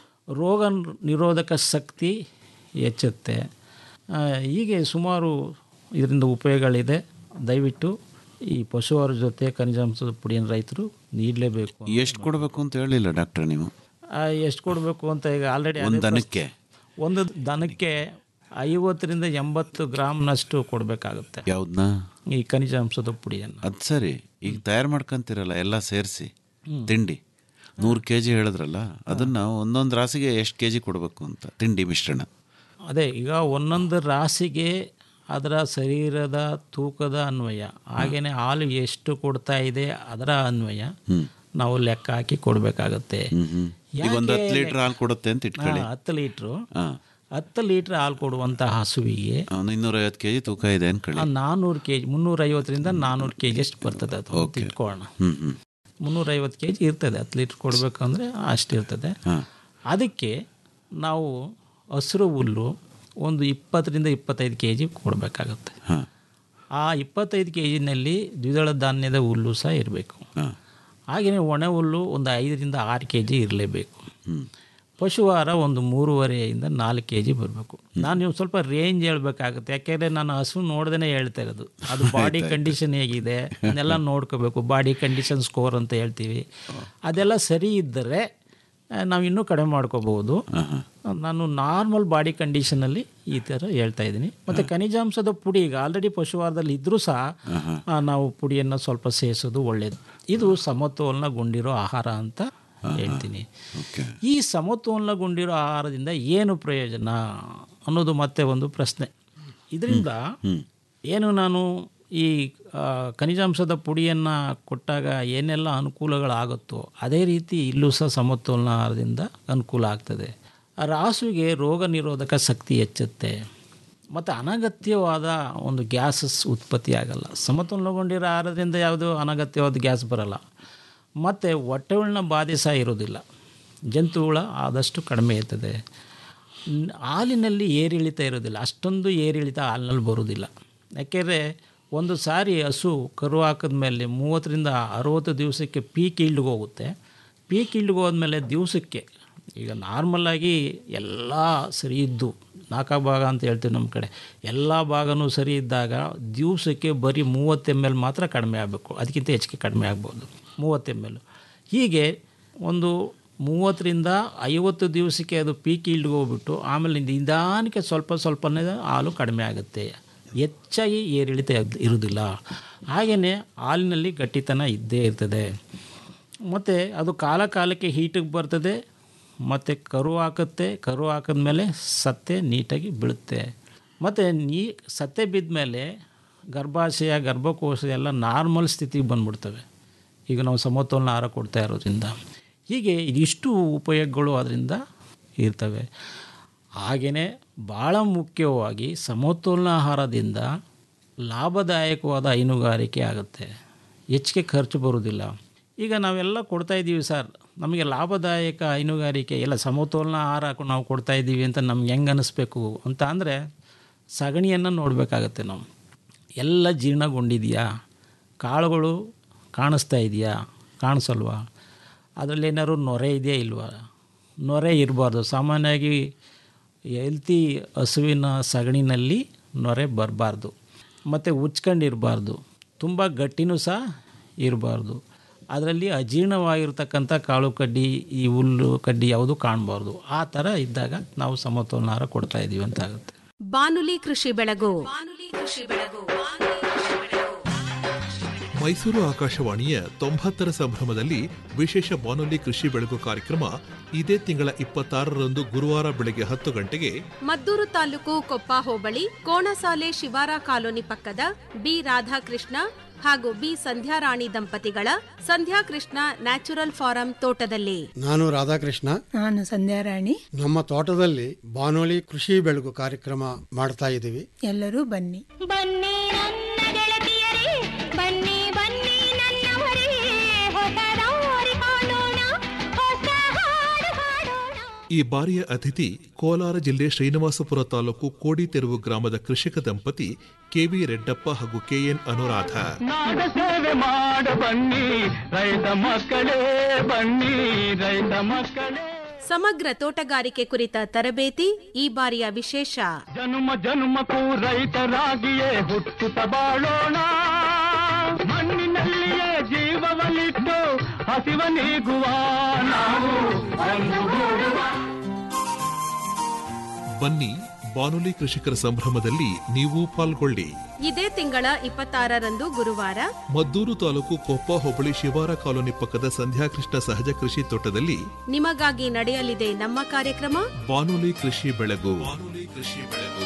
ರೋಗ ನಿರೋಧಕ ಶಕ್ತಿ ಹೆಚ್ಚುತ್ತೆ ಆ, ಹೀಗೆ ಸುಮಾರು ಇದರಿಂದ ಉಪಯೋಗಗಳಿದೆ ದಯವಿಟ್ಟು ಈ ಪಶುವಾರ ಜೊತೆ ಖನಿಜಾಂಶದ ಪುಡಿಯನ್ನು ರೈತರು ನೀಡಲೇಬೇಕು ಎಷ್ಟು ಕೊಡಬೇಕು ಅಂತ ಹೇಳಿಲ್ಲ ಡಾಕ್ಟ್ರೆ ನೀವು ಎಷ್ಟು ಕೊಡಬೇಕು ಅಂತ ಈಗ ಆಲ್ರೆಡಿ ಒಂದು ದನಕ್ಕೆ ಒಂದು ದನಕ್ಕೆ ಐವತ್ತರಿಂದ ಎಂಬತ್ತು ಗ್ರಾಮ್ನಷ್ಟು ಕೊಡಬೇಕಾಗುತ್ತೆ ಯಾವ್ದನ್ನ ಈ ಖನಿಜಾಂಶದ ಪುಡಿಯನ್ನು ಅದು ಸರಿ ಈಗ ತಯಾರು ಮಾಡ್ಕೊಂತೀರಲ್ಲ ಎಲ್ಲ ಸೇರಿಸಿ ತಿಂಡಿ ನೂರು ಕೆ ಜಿ ಹೇಳಿದ್ರಲ್ಲ ಅದನ್ನು ಒಂದೊಂದು ರಾಸಿಗೆ ಎಷ್ಟು ಕೆ ಜಿ ಕೊಡಬೇಕು ಅಂತ ತಿಂಡಿ ಮಿಶ್ರಣ ಅದೇ ಈಗ ಒಂದೊಂದು ರಾಸಿಗೆ ಅದರ ಶರೀರದ ತೂಕದ ಅನ್ವಯ ಹಾಗೆಯೇ ಹಾಲು ಎಷ್ಟು ಕೊಡ್ತಾ ಇದೆ ಅದರ ಅನ್ವಯ ನಾವು ಲೆಕ್ಕ ಹಾಕಿ ಕೊಡಬೇಕಾಗತ್ತೆ ಈಗ ಒಂದು ಹತ್ತು ಲೀಟ್ರ್ ಹಾಲು ಕೊಡುತ್ತೆ ಅಂತ ಇಟ್ಕೊಳ್ಳಿ ಹತ್ತು ಲೀಟ್ರು ಹಾಂ ಹತ್ತು ಲೀಟ್ರ್ ಹಾಲು ಕೊಡುವಂಥ ಹಸುವಿಗೆ ಒಂದು ಇನ್ನೂರೈವತ್ತು ಕೆ ಜಿ ತೂಕ ಇದೆ ಅನ್ಕೊಳ್ಳಿ ನಾನ್ನೂರು ಕೆ ಜಿ ಮುನ್ನೂರೈವತ್ತರಿಂದ ನಾನ್ನೂರು ಕೆ ಜಿ ಅಷ್ಟು ಬರ್ತದೆ ಅದು ಅಂತ ಇಟ್ಕೊಳ್ಳೋಣ ಹ್ಞೂ ಹ್ಞೂ ಮುನ್ನೂರೈವತ್ತು ಕೆ ಜಿ ಇರ್ತದೆ ಹತ್ತು ಲೀಟ್ರ್ ಕೊಡಬೇಕಂದ್ರೆ ಅಷ್ಟು ಇರ್ತದೆ ಅದಕ್ಕೆ ನಾವು ಹಸಿರು ಹುಲ್ಲು ಒಂದು ಇಪ್ಪತ್ತರಿಂದ ಇಪ್ಪತ್ತೈದು ಕೆ ಜಿ ಕೊಡಬೇಕಾಗುತ್ತೆ ಹಾಂ ಆ ಇಪ್ಪತ್ತೈದು ಕೆ ಜಿನಲ್ಲಿ ದ್ವಿದಳ ಧಾನ್ಯದ ಹುಲ್ಲು ಸಹ ಇರಬೇಕು ಹಾಗೆಯೇ ಒಣ ಹುಲ್ಲು ಒಂದು ಐದರಿಂದ ಆರು ಕೆ ಜಿ ಇರಲೇಬೇಕು ಪಶುಹಾರ ಒಂದು ಮೂರುವರೆಯಿಂದ ನಾಲ್ಕು ಕೆ ಜಿ ಬರಬೇಕು ನಾನು ನೀವು ಸ್ವಲ್ಪ ರೇಂಜ್ ಹೇಳ್ಬೇಕಾಗುತ್ತೆ ಯಾಕೆಂದರೆ ನಾನು ಹಸು ನೋಡ್ದೇ ಹೇಳ್ತಾ ಇರೋದು ಅದು ಬಾಡಿ ಕಂಡೀಷನ್ ಹೇಗಿದೆ ಅದನ್ನೆಲ್ಲ ನೋಡ್ಕೋಬೇಕು ಬಾಡಿ ಕಂಡೀಷನ್ ಸ್ಕೋರ್ ಅಂತ ಹೇಳ್ತೀವಿ ಅದೆಲ್ಲ ಸರಿ ಇದ್ದರೆ ಆ, ನಾವು ಇನ್ನೂ ಕಡಿಮೆ ಮಾಡ್ಕೋಬಹುದು ನಾನು ನಾರ್ಮಲ್ ಬಾಡಿ ಕಂಡೀಷನಲ್ಲಿ ಈ ಥರ ಹೇಳ್ತಾ ಇದ್ದೀನಿ ಮತ್ತು ಖನಿಜಾಂಶದ ಪುಡಿ ಈಗ ಆಲ್ರೆಡಿ ಪಶುವಾರದಲ್ಲಿ ಇದ್ದರೂ ಸಹ ಆ, ನಾವು ಪುಡಿಯನ್ನು ಸ್ವಲ್ಪ ಸೇರಿಸೋದು ಒಳ್ಳೆಯದು ಇದು ಸಮತೋಲನಗೊಂಡಿರೋ ಆಹಾರ ಅಂತ ಹೇಳ್ತೀನಿ ಈ ಸಮತೋಲನಗೊಂಡಿರೋ ಆಹಾರದಿಂದ ಏನು ಪ್ರಯೋಜನ ಅನ್ನೋದು ಮತ್ತೆ ಒಂದು ಪ್ರಶ್ನೆ ಇದರಿಂದ ಏನು ನಾನು ಈ ಆ, ಖನಿಜಾಂಶದ ಪುಡಿಯನ್ನು ಕೊಟ್ಟಾಗ ಏನೆಲ್ಲ ಅನುಕೂಲಗಳಾಗುತ್ತೋ ಅದೇ ರೀತಿ ಇಲ್ಲೂ ಸಹ ಸಮತೋಲನ ಆಹಾರದಿಂದ ಅನುಕೂಲ ಆಗ್ತದೆ ಆ ರಾಸುಗೆ ರೋಗ ನಿರೋಧಕ ಶಕ್ತಿ ಹೆಚ್ಚುತ್ತೆ ಮತ್ತು ಅನಗತ್ಯವಾದ ಒಂದು ಗ್ಯಾಸಸ್ ಉತ್ಪತ್ತಿ ಆಗಲ್ಲ ಸಮತೋಲನಗೊಂಡಿರೋ ಆಹಾರದಿಂದ ಯಾವುದೂ ಅನಗತ್ಯವಾದ ಗ್ಯಾಸ್ ಬರಲ್ಲ ಮತ್ತು ಹೊಟ್ಟೆಹುಳಿನ ಬಾಧೆ ಸಹ ಇರೋದಿಲ್ಲ ಜಂತುಹುಳ ಆದಷ್ಟು ಕಡಿಮೆ ಇರ್ತದೆ ನ್- ಹಾಲಿನಲ್ಲಿ ಏರಿಳಿತ ಇರೋದಿಲ್ಲ ಅಷ್ಟೊಂದು ಏರಿಳಿತ ಹಾಲಿನಲ್ಲಿ ಬರೋದಿಲ್ಲ ಯಾಕೆಂದರೆ ಒಂದು ಸಾರಿ ಹಸು ಕರು ಹಾಕಿದ್ಮೇಲೆ ಮೂವತ್ತರಿಂದ ಅರುವತ್ತು ದಿವಸಕ್ಕೆ ಪೀಕ್ ಇಲ್ಡ್ಗೆ ಹೋಗುತ್ತೆ ಪೀಕ್ ಇಲ್ಡ್ಗೆ ಹೋದ್ಮೇಲೆ ದಿವಸಕ್ಕೆ ಈಗ ನಾರ್ಮಲಾಗಿ ಎಲ್ಲ ಸರಿ ಇದ್ದು ನಾಲ್ಕು ಭಾಗ ಅಂತ ಹೇಳ್ತೀವಿ ನಮ್ಮ ಕಡೆ ಎಲ್ಲ ಭಾಗನೂ ಸರಿ ಇದ್ದಾಗ ದಿವಸಕ್ಕೆ ಬರೀ ಮೂವತ್ತು ಎಮ್ ಎಲ್ ಮಾತ್ರ ಕಡಿಮೆ ಆಗಬೇಕು ಅದಕ್ಕಿಂತ ಹೆಚ್ಚಿಗೆ ಕಡಿಮೆ ಆಗ್ಬೋದು ಮೂವತ್ತು ಎಮ್ ಎಲ್ ಹೀಗೆ ಒಂದು ಮೂವತ್ತರಿಂದ ಐವತ್ತು ದಿವಸಕ್ಕೆ ಅದು ಪೀಕ್ ಇಲ್ಡ್ಗೆ ಹೋಗ್ಬಿಟ್ಟು ಆಮೇಲೆ ನಿಧಾನಕ್ಕೆ ಸ್ವಲ್ಪ ಸ್ವಲ್ಪನೇ ಹಾಲು ಕಡಿಮೆ ಆಗುತ್ತೆ ಹೆಚ್ಚಾಗಿ ಏರಿಳಿತ ಇದ್- ಇರುವುದಿಲ್ಲ ಹಾಗೆಯೇ ಹಾಲಿನಲ್ಲಿ ಗಟ್ಟಿತನ ಇದ್ದೇ ಇರ್ತದೆ ಮತ್ತು ಅದು ಕಾಲ ಕಾಲಕ್ಕೆ ಹೀಟಿಗೆ ಬರ್ತದೆ ಮತ್ತು ಕರು ಹಾಕುತ್ತೆ ಕರು ಹಾಕಿದ್ಮೇಲೆ ಸತ್ತೆ ನೀಟಾಗಿ ಬೀಳುತ್ತೆ ಮತ್ತು ನೀ ಸತ್ತೆ ಬಿದ್ದ ಮೇಲೆ ಗರ್ಭಾಶಯ ಗರ್ಭಕೋಶ ಎಲ್ಲ ನಾರ್ಮಲ್ ಸ್ಥಿತಿಗೆ ಬಂದ್ಬಿಡ್ತವೆ ಈಗ ನಾವು ಸಮತೋಲನ ಆಹಾರ ಕೊಡ್ತಾ ಇರೋದ್ರಿಂದ ಹೀಗೆ ಇದಿಷ್ಟು ಉಪಯೋಗಗಳು ಅದರಿಂದ ಇರ್ತವೆ ಹಾಗೆಯೇ ಭಾಳ ಮುಖ್ಯವಾಗಿ ಸಮತೋಲನ ಆಹಾರದಿಂದ ಲಾಭದಾಯಕವಾದ ಹೈನುಗಾರಿಕೆ ಆಗುತ್ತೆ ಹೆಚ್ಚಿಗೆ ಖರ್ಚು ಬರೋದಿಲ್ಲ ಈಗ ನಾವೆಲ್ಲ ಕೊಡ್ತಾ ಇದ್ದೀವಿ ಸರ್ ನಮಗೆ ಲಾಭದಾಯಕ ಹೈನುಗಾರಿಕೆ ಎಲ್ಲ ಸಮತೋಲನ ಆಹಾರ ನಾವು ಕೊಡ್ತಾ ಇದ್ದೀವಿ ಅಂತ ನಮ್ಗೆ ಹೆಂಗೆ ಅನ್ನಿಸ್ಬೇಕು ಅಂತ ಅಂದರೆ ಸಗಣಿಯನ್ನು ನೋಡಬೇಕಾಗತ್ತೆ ನಾವು ಎಲ್ಲ ಜೀರ್ಣಗೊಂಡಿದೆಯಾ ಕಾಳುಗಳು ಕಾಣಿಸ್ತಾ ಇದೆಯಾ ಕಾಣಿಸಲ್ವಾ ಅದರಲ್ಲಿ ಏನಾದ್ರು ನೊರೆ ಇದೆಯಾ ಇಲ್ವಾ ನೊರೆ ಇರಬಾರ್ದು ಸಾಮಾನ್ಯವಾಗಿ ಹೆಲ್ತಿ ಹಸುವಿನ ಸಗಣಿನಲ್ಲಿ ನೊರೆ ಬರಬಾರ್ದು ಮತ್ತು ಉಚ್ಕೊಂಡಿರಬಾರ್ದು ತುಂಬ ಗಟ್ಟಿನೂ ಸಹ ಇರಬಾರ್ದು ಅದರಲ್ಲಿ ಅಜೀರ್ಣವಾಗಿರ್ತಕ್ಕಂಥ ಕಾಳು ಕಡ್ಡಿ ಈ ಹುಲ್ಲು ಕಡ್ಡಿ ಯಾವುದು ಕಾಣಬಾರ್ದು ಆ ಥರ ಇದ್ದಾಗ ನಾವು ಸಮತೋಲನ ಆಹಾರ ಕೊಡ್ತಾ ಇದ್ದೀವಿ ಅಂತ ಆಗುತ್ತೆ ಬಾನುಲಿ ಕೃಷಿ ಬೆಳಗು ಮೈಸೂರು ಆಕಾಶವಾಣಿಯ ತೊಂಬತ್ತರ ಸಂಭ್ರಮದಲ್ಲಿ ವಿಶೇಷ ಬಾನುಲಿ ಕೃಷಿ ಬೆಳಗು ಕಾರ್ಯಕ್ರಮ ಇದೇ ತಿಂಗಳ ಇಪ್ಪತ್ತಾರರಂದು ಗುರುವಾರ ಬೆಳಗ್ಗೆ ಹತ್ತು ಗಂಟೆಗೆ ಮದ್ದೂರು ತಾಲೂಕು ಕೊಪ್ಪ ಹೋಬಳಿ ಕೋಣಸಾಲೆ ಶಿವಾರ ಕಾಲೋನಿ ಪಕ್ಕದ ಬಿ ರಾಧಾಕೃಷ್ಣ ಹಾಗೂ ಬಿ ಸಂಧ್ಯಾರಾಣಿ ದಂಪತಿಗಳ ಸಂಧ್ಯಾಕೃಷ್ಣ ನ್ಯಾಚುರಲ್ ಫಾರಂ ತೋಟದಲ್ಲಿ ನಾನು ರಾಧಾಕೃಷ್ಣ ನಾನು ಸಂಧ್ಯಾರಾಣಿ ನಮ್ಮ ತೋಟದಲ್ಲಿ ಬಾನುಲಿ ಕೃಷಿ ಬೆಳಗು ಕಾರ್ಯಕ್ರಮ ಮಾಡ್ತಾ ಇದ್ದೀವಿ ಎಲ್ಲರೂ ಬನ್ನಿ ಬನ್ನಿ ನನ್ನ ಗೆಳತಿಯರೇ ಬನ್ನಿ ಬನ್ನಿ ನನ್ನವರೇ ಹೊಸ ದಾರಿ ಕಾಣೋಣ ಹೊಸ ಹಾಡು ಹಾಡೋಣ ಈ ಬಾರಿಯ ಅತಿಥಿ ಕೋಲಾರ ಜಿಲ್ಲೆ ಶ್ರೀನಿವಾಸಪುರ ತಾಲೂಕು ಕೋಡಿತೆರುವು ಗ್ರಾಮದ ಕೃಷಿಕ ದಂಪತಿ ಕೆವಿ ರೆಡ್ಡಪ್ಪ ಹಾಗೂ ಕೆಎನ್ ಅನುರಾಧ ನಾಡ ಸೇವೆ ಮಾಡ ಬನ್ನಿ ರೈತ ಮಕ್ಕಳೇ ಬನ್ನಿ ರೈತ ಮಕ್ಕಳೇ ಸಮಗ್ರ ತೋಟಗಾರಿಕೆ ಕುರಿತ ತರಬೇತಿ ಈ ಬಾರಿಯ ವಿಶೇಷ ಜನುಮ ಜನುಮಕ್ಕೂ ರೈತರಾಗಿಯೇ ಹುಟ್ಟುತ್ತ ಬಾಳೋಣ ಮಣ್ಣಿನಲ್ಲಿಯೇ ಜೀವವನ್ನಿಟ್ಟು ಹಸಿವ ನೀಗುವ ನಾವು ಒಂದುಗೂಡುವ ಬನ್ನಿ ಬಾನುಲಿ ಕೃಷಿಕರ ಸಂಭ್ರಮದಲ್ಲಿ ನೀವು ಪಾಲ್ಗೊಳ್ಳಿ ಇದೇ ತಿಂಗಳ ಇಪ್ಪತ್ತಾರರಂದು ಗುರುವಾರ ಮದ್ದೂರು ತಾಲೂಕು ಕೊಪ್ಪ ಹೋಬಳಿ ಶಿವಾರ ಕಾಲೋನಿ ಪಕ್ಕದ ಸಂಧ್ಯಾಕೃಷ್ಣ ಸಹಜ ಕೃಷಿ ತೋಟದಲ್ಲಿ ನಿಮಗಾಗಿ ನಡೆಯಲಿದೆ ನಮ್ಮ ಕಾರ್ಯಕ್ರಮ ಬಾನುಲಿ ಕೃಷಿ ಬೆಳಗು ಕೃಷಿ ಬೆಳಗು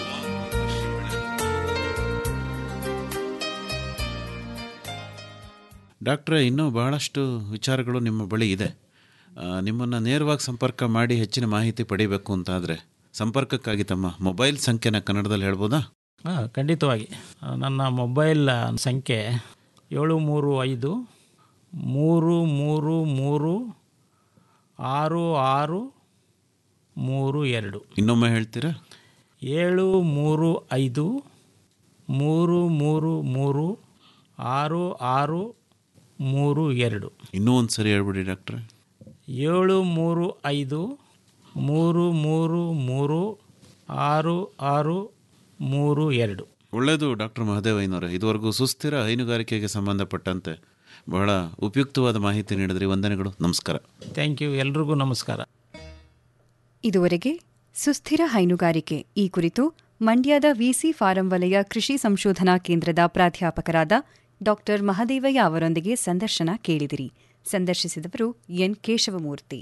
ಡಾಕ್ಟ್ರೆ ಇನ್ನೂ ಬಹಳಷ್ಟು ವಿಚಾರಗಳು ನಿಮ್ಮ ಬಳಿ ಇದೆ ನಿಮ್ಮನ್ನು ನೇರವಾಗಿ ಸಂಪರ್ಕ ಮಾಡಿ ಹೆಚ್ಚಿನ ಮಾಹಿತಿ ಪಡಿಬೇಕು ಅಂತಾದರೆ ಸಂಪರ್ಕಕ್ಕಾಗಿ ತಮ್ಮ ಮೊಬೈಲ್ ಸಂಖ್ಯೆನ ಕನ್ನಡದಲ್ಲಿ ಹೇಳ್ಬೋದಾ ಹಾಂ ಖಂಡಿತವಾಗಿ ಆ, ನನ್ನ ಮೊಬೈಲ್ ಸಂಖ್ಯೆ ಏಳು ಮೂರು ಐದು ಮೂರು ಮೂರು ಮೂರು ಆರು ಆರು ಮೂರು ಎರಡು ಇನ್ನೊಮ್ಮೆ ಹೇಳ್ತೀರಾ ಏಳು ಮೂರು ಐದು ಮೂರು ಮೂರು ಮೂರು ಆರು ಆರು ಮೂರು ಎರಡು ಇನ್ನೂ ಒಂದು ಸರಿ ಹೇಳ್ಬಿಡಿ ಡಾಕ್ಟ್ರೆ ಏಳು ಮೂರು ಐದು ಮೂರು ಮೂರು ಮೂರು ಆರು ಆರು ಮೂರು ಎರಡು ಒಳ್ಳೆಯದು ಡಾಕ್ಟರ್ ಮಹದೇವಯ್ಯನವರೇ ಇದುವರೆಗೂ ಸುಸ್ಥಿರ ಹೈನುಗಾರಿಕೆಗೆ ಸಂಬಂಧಪಟ್ಟಂತೆ ಬಹಳ ಉಪಯುಕ್ತವಾದ ಮಾಹಿತಿ ನೀಡಿದ್ರಿ ವಂದನೆಗಳು ನಮಸ್ಕಾರ ಥ್ಯಾಂಕ್ ಯು ಎಲ್ರಿಗೂ ನಮಸ್ಕಾರ ಇದುವರೆಗೆ ಸುಸ್ಥಿರ ಹೈನುಗಾರಿಕೆ ಈ ಕುರಿತು ಮಂಡ್ಯದ ವಿಸಿ ಫಾರಂ ವಲಯ ಕೃಷಿ ಸಂಶೋಧನಾ ಕೇಂದ್ರದ ಪ್ರಾಧ್ಯಾಪಕರಾದ ಡಾಕ್ಟರ್ ಮಹದೇವಯ್ಯ ಅವರೊಂದಿಗೆ ಸಂದರ್ಶನ ಕೇಳಿದಿರಿ ಸಂದರ್ಶಿಸಿದವರು ಎನ್ ಕೇಶವಮೂರ್ತಿ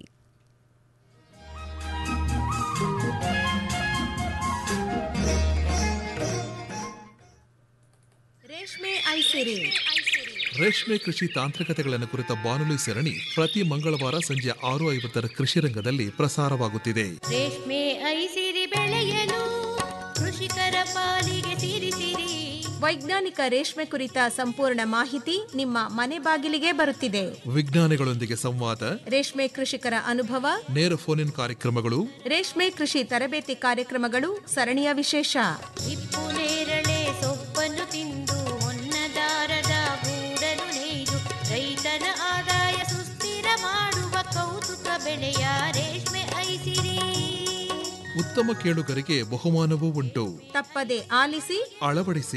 ರೇಷ್ಮೆ ಐಸಿರಿ ರೇಷ್ಮೆ ಕೃಷಿ ತಾಂತ್ರಿಕತೆಗಳನ್ನು ಕುರಿತ ಬಾನುಲಿ ಸರಣಿ ಪ್ರತಿ ಮಂಗಳವಾರ ಸಂಜೆ ಆರು ಐವತ್ತರ ಕೃಷಿ ರಂಗದಲ್ಲಿ ಪ್ರಸಾರವಾಗುತ್ತಿದೆ ರೇಷ್ಮೆ ಐಸಿರಿ ಬೆಳೆಯಲು ಕೃಷಿಕರ ಪಾಲಿಗೆ ಸಿರಿಸಿರಿ ವೈಜ್ಞಾನಿಕ ರೇಷ್ಮೆ ಕುರಿತ ಸಂಪೂರ್ಣ ಮಾಹಿತಿ ನಿಮ್ಮ ಮನೆ ಬಾಗಿಲಿಗೆ ಬರುತ್ತಿದೆ ವಿಜ್ಞಾನಿಗಳೊಂದಿಗೆ ಸಂವಾದ ರೇಷ್ಮೆ ಕೃಷಿಕರ ಅನುಭವ ನೇರ ಫೋನ್ ಇನ್ ಕಾರ್ಯಕ್ರಮಗಳು ರೇಷ್ಮೆ ಕೃಷಿ ತರಬೇತಿ ಕಾರ್ಯಕ್ರಮಗಳು ಸರಣಿಯ ವಿಶೇಷ ಹಿಪ್ಪು ನೇರಳೆ ಸೊಪ್ಪನ್ನು ತಿಂದು ಹೊನ್ನದಾರದ ಗೂಡನ್ನು ನೇಯ್ದು ರೈತನ ಆದಾಯ ಸುಸ್ಥಿರ ಮಾಡುವ ಕೌತುಕ ಬೆಳೆಯ ರೇಷ್ಮೆ ಐಸಿರಿ ಉತ್ತಮ ಕೇಳುಗರಿಗೆ ಬಹುಮಾನವೂ ಉಂಟು ತಪ್ಪದೆ ಆಲಿಸಿ ಅಳವಡಿಸಿ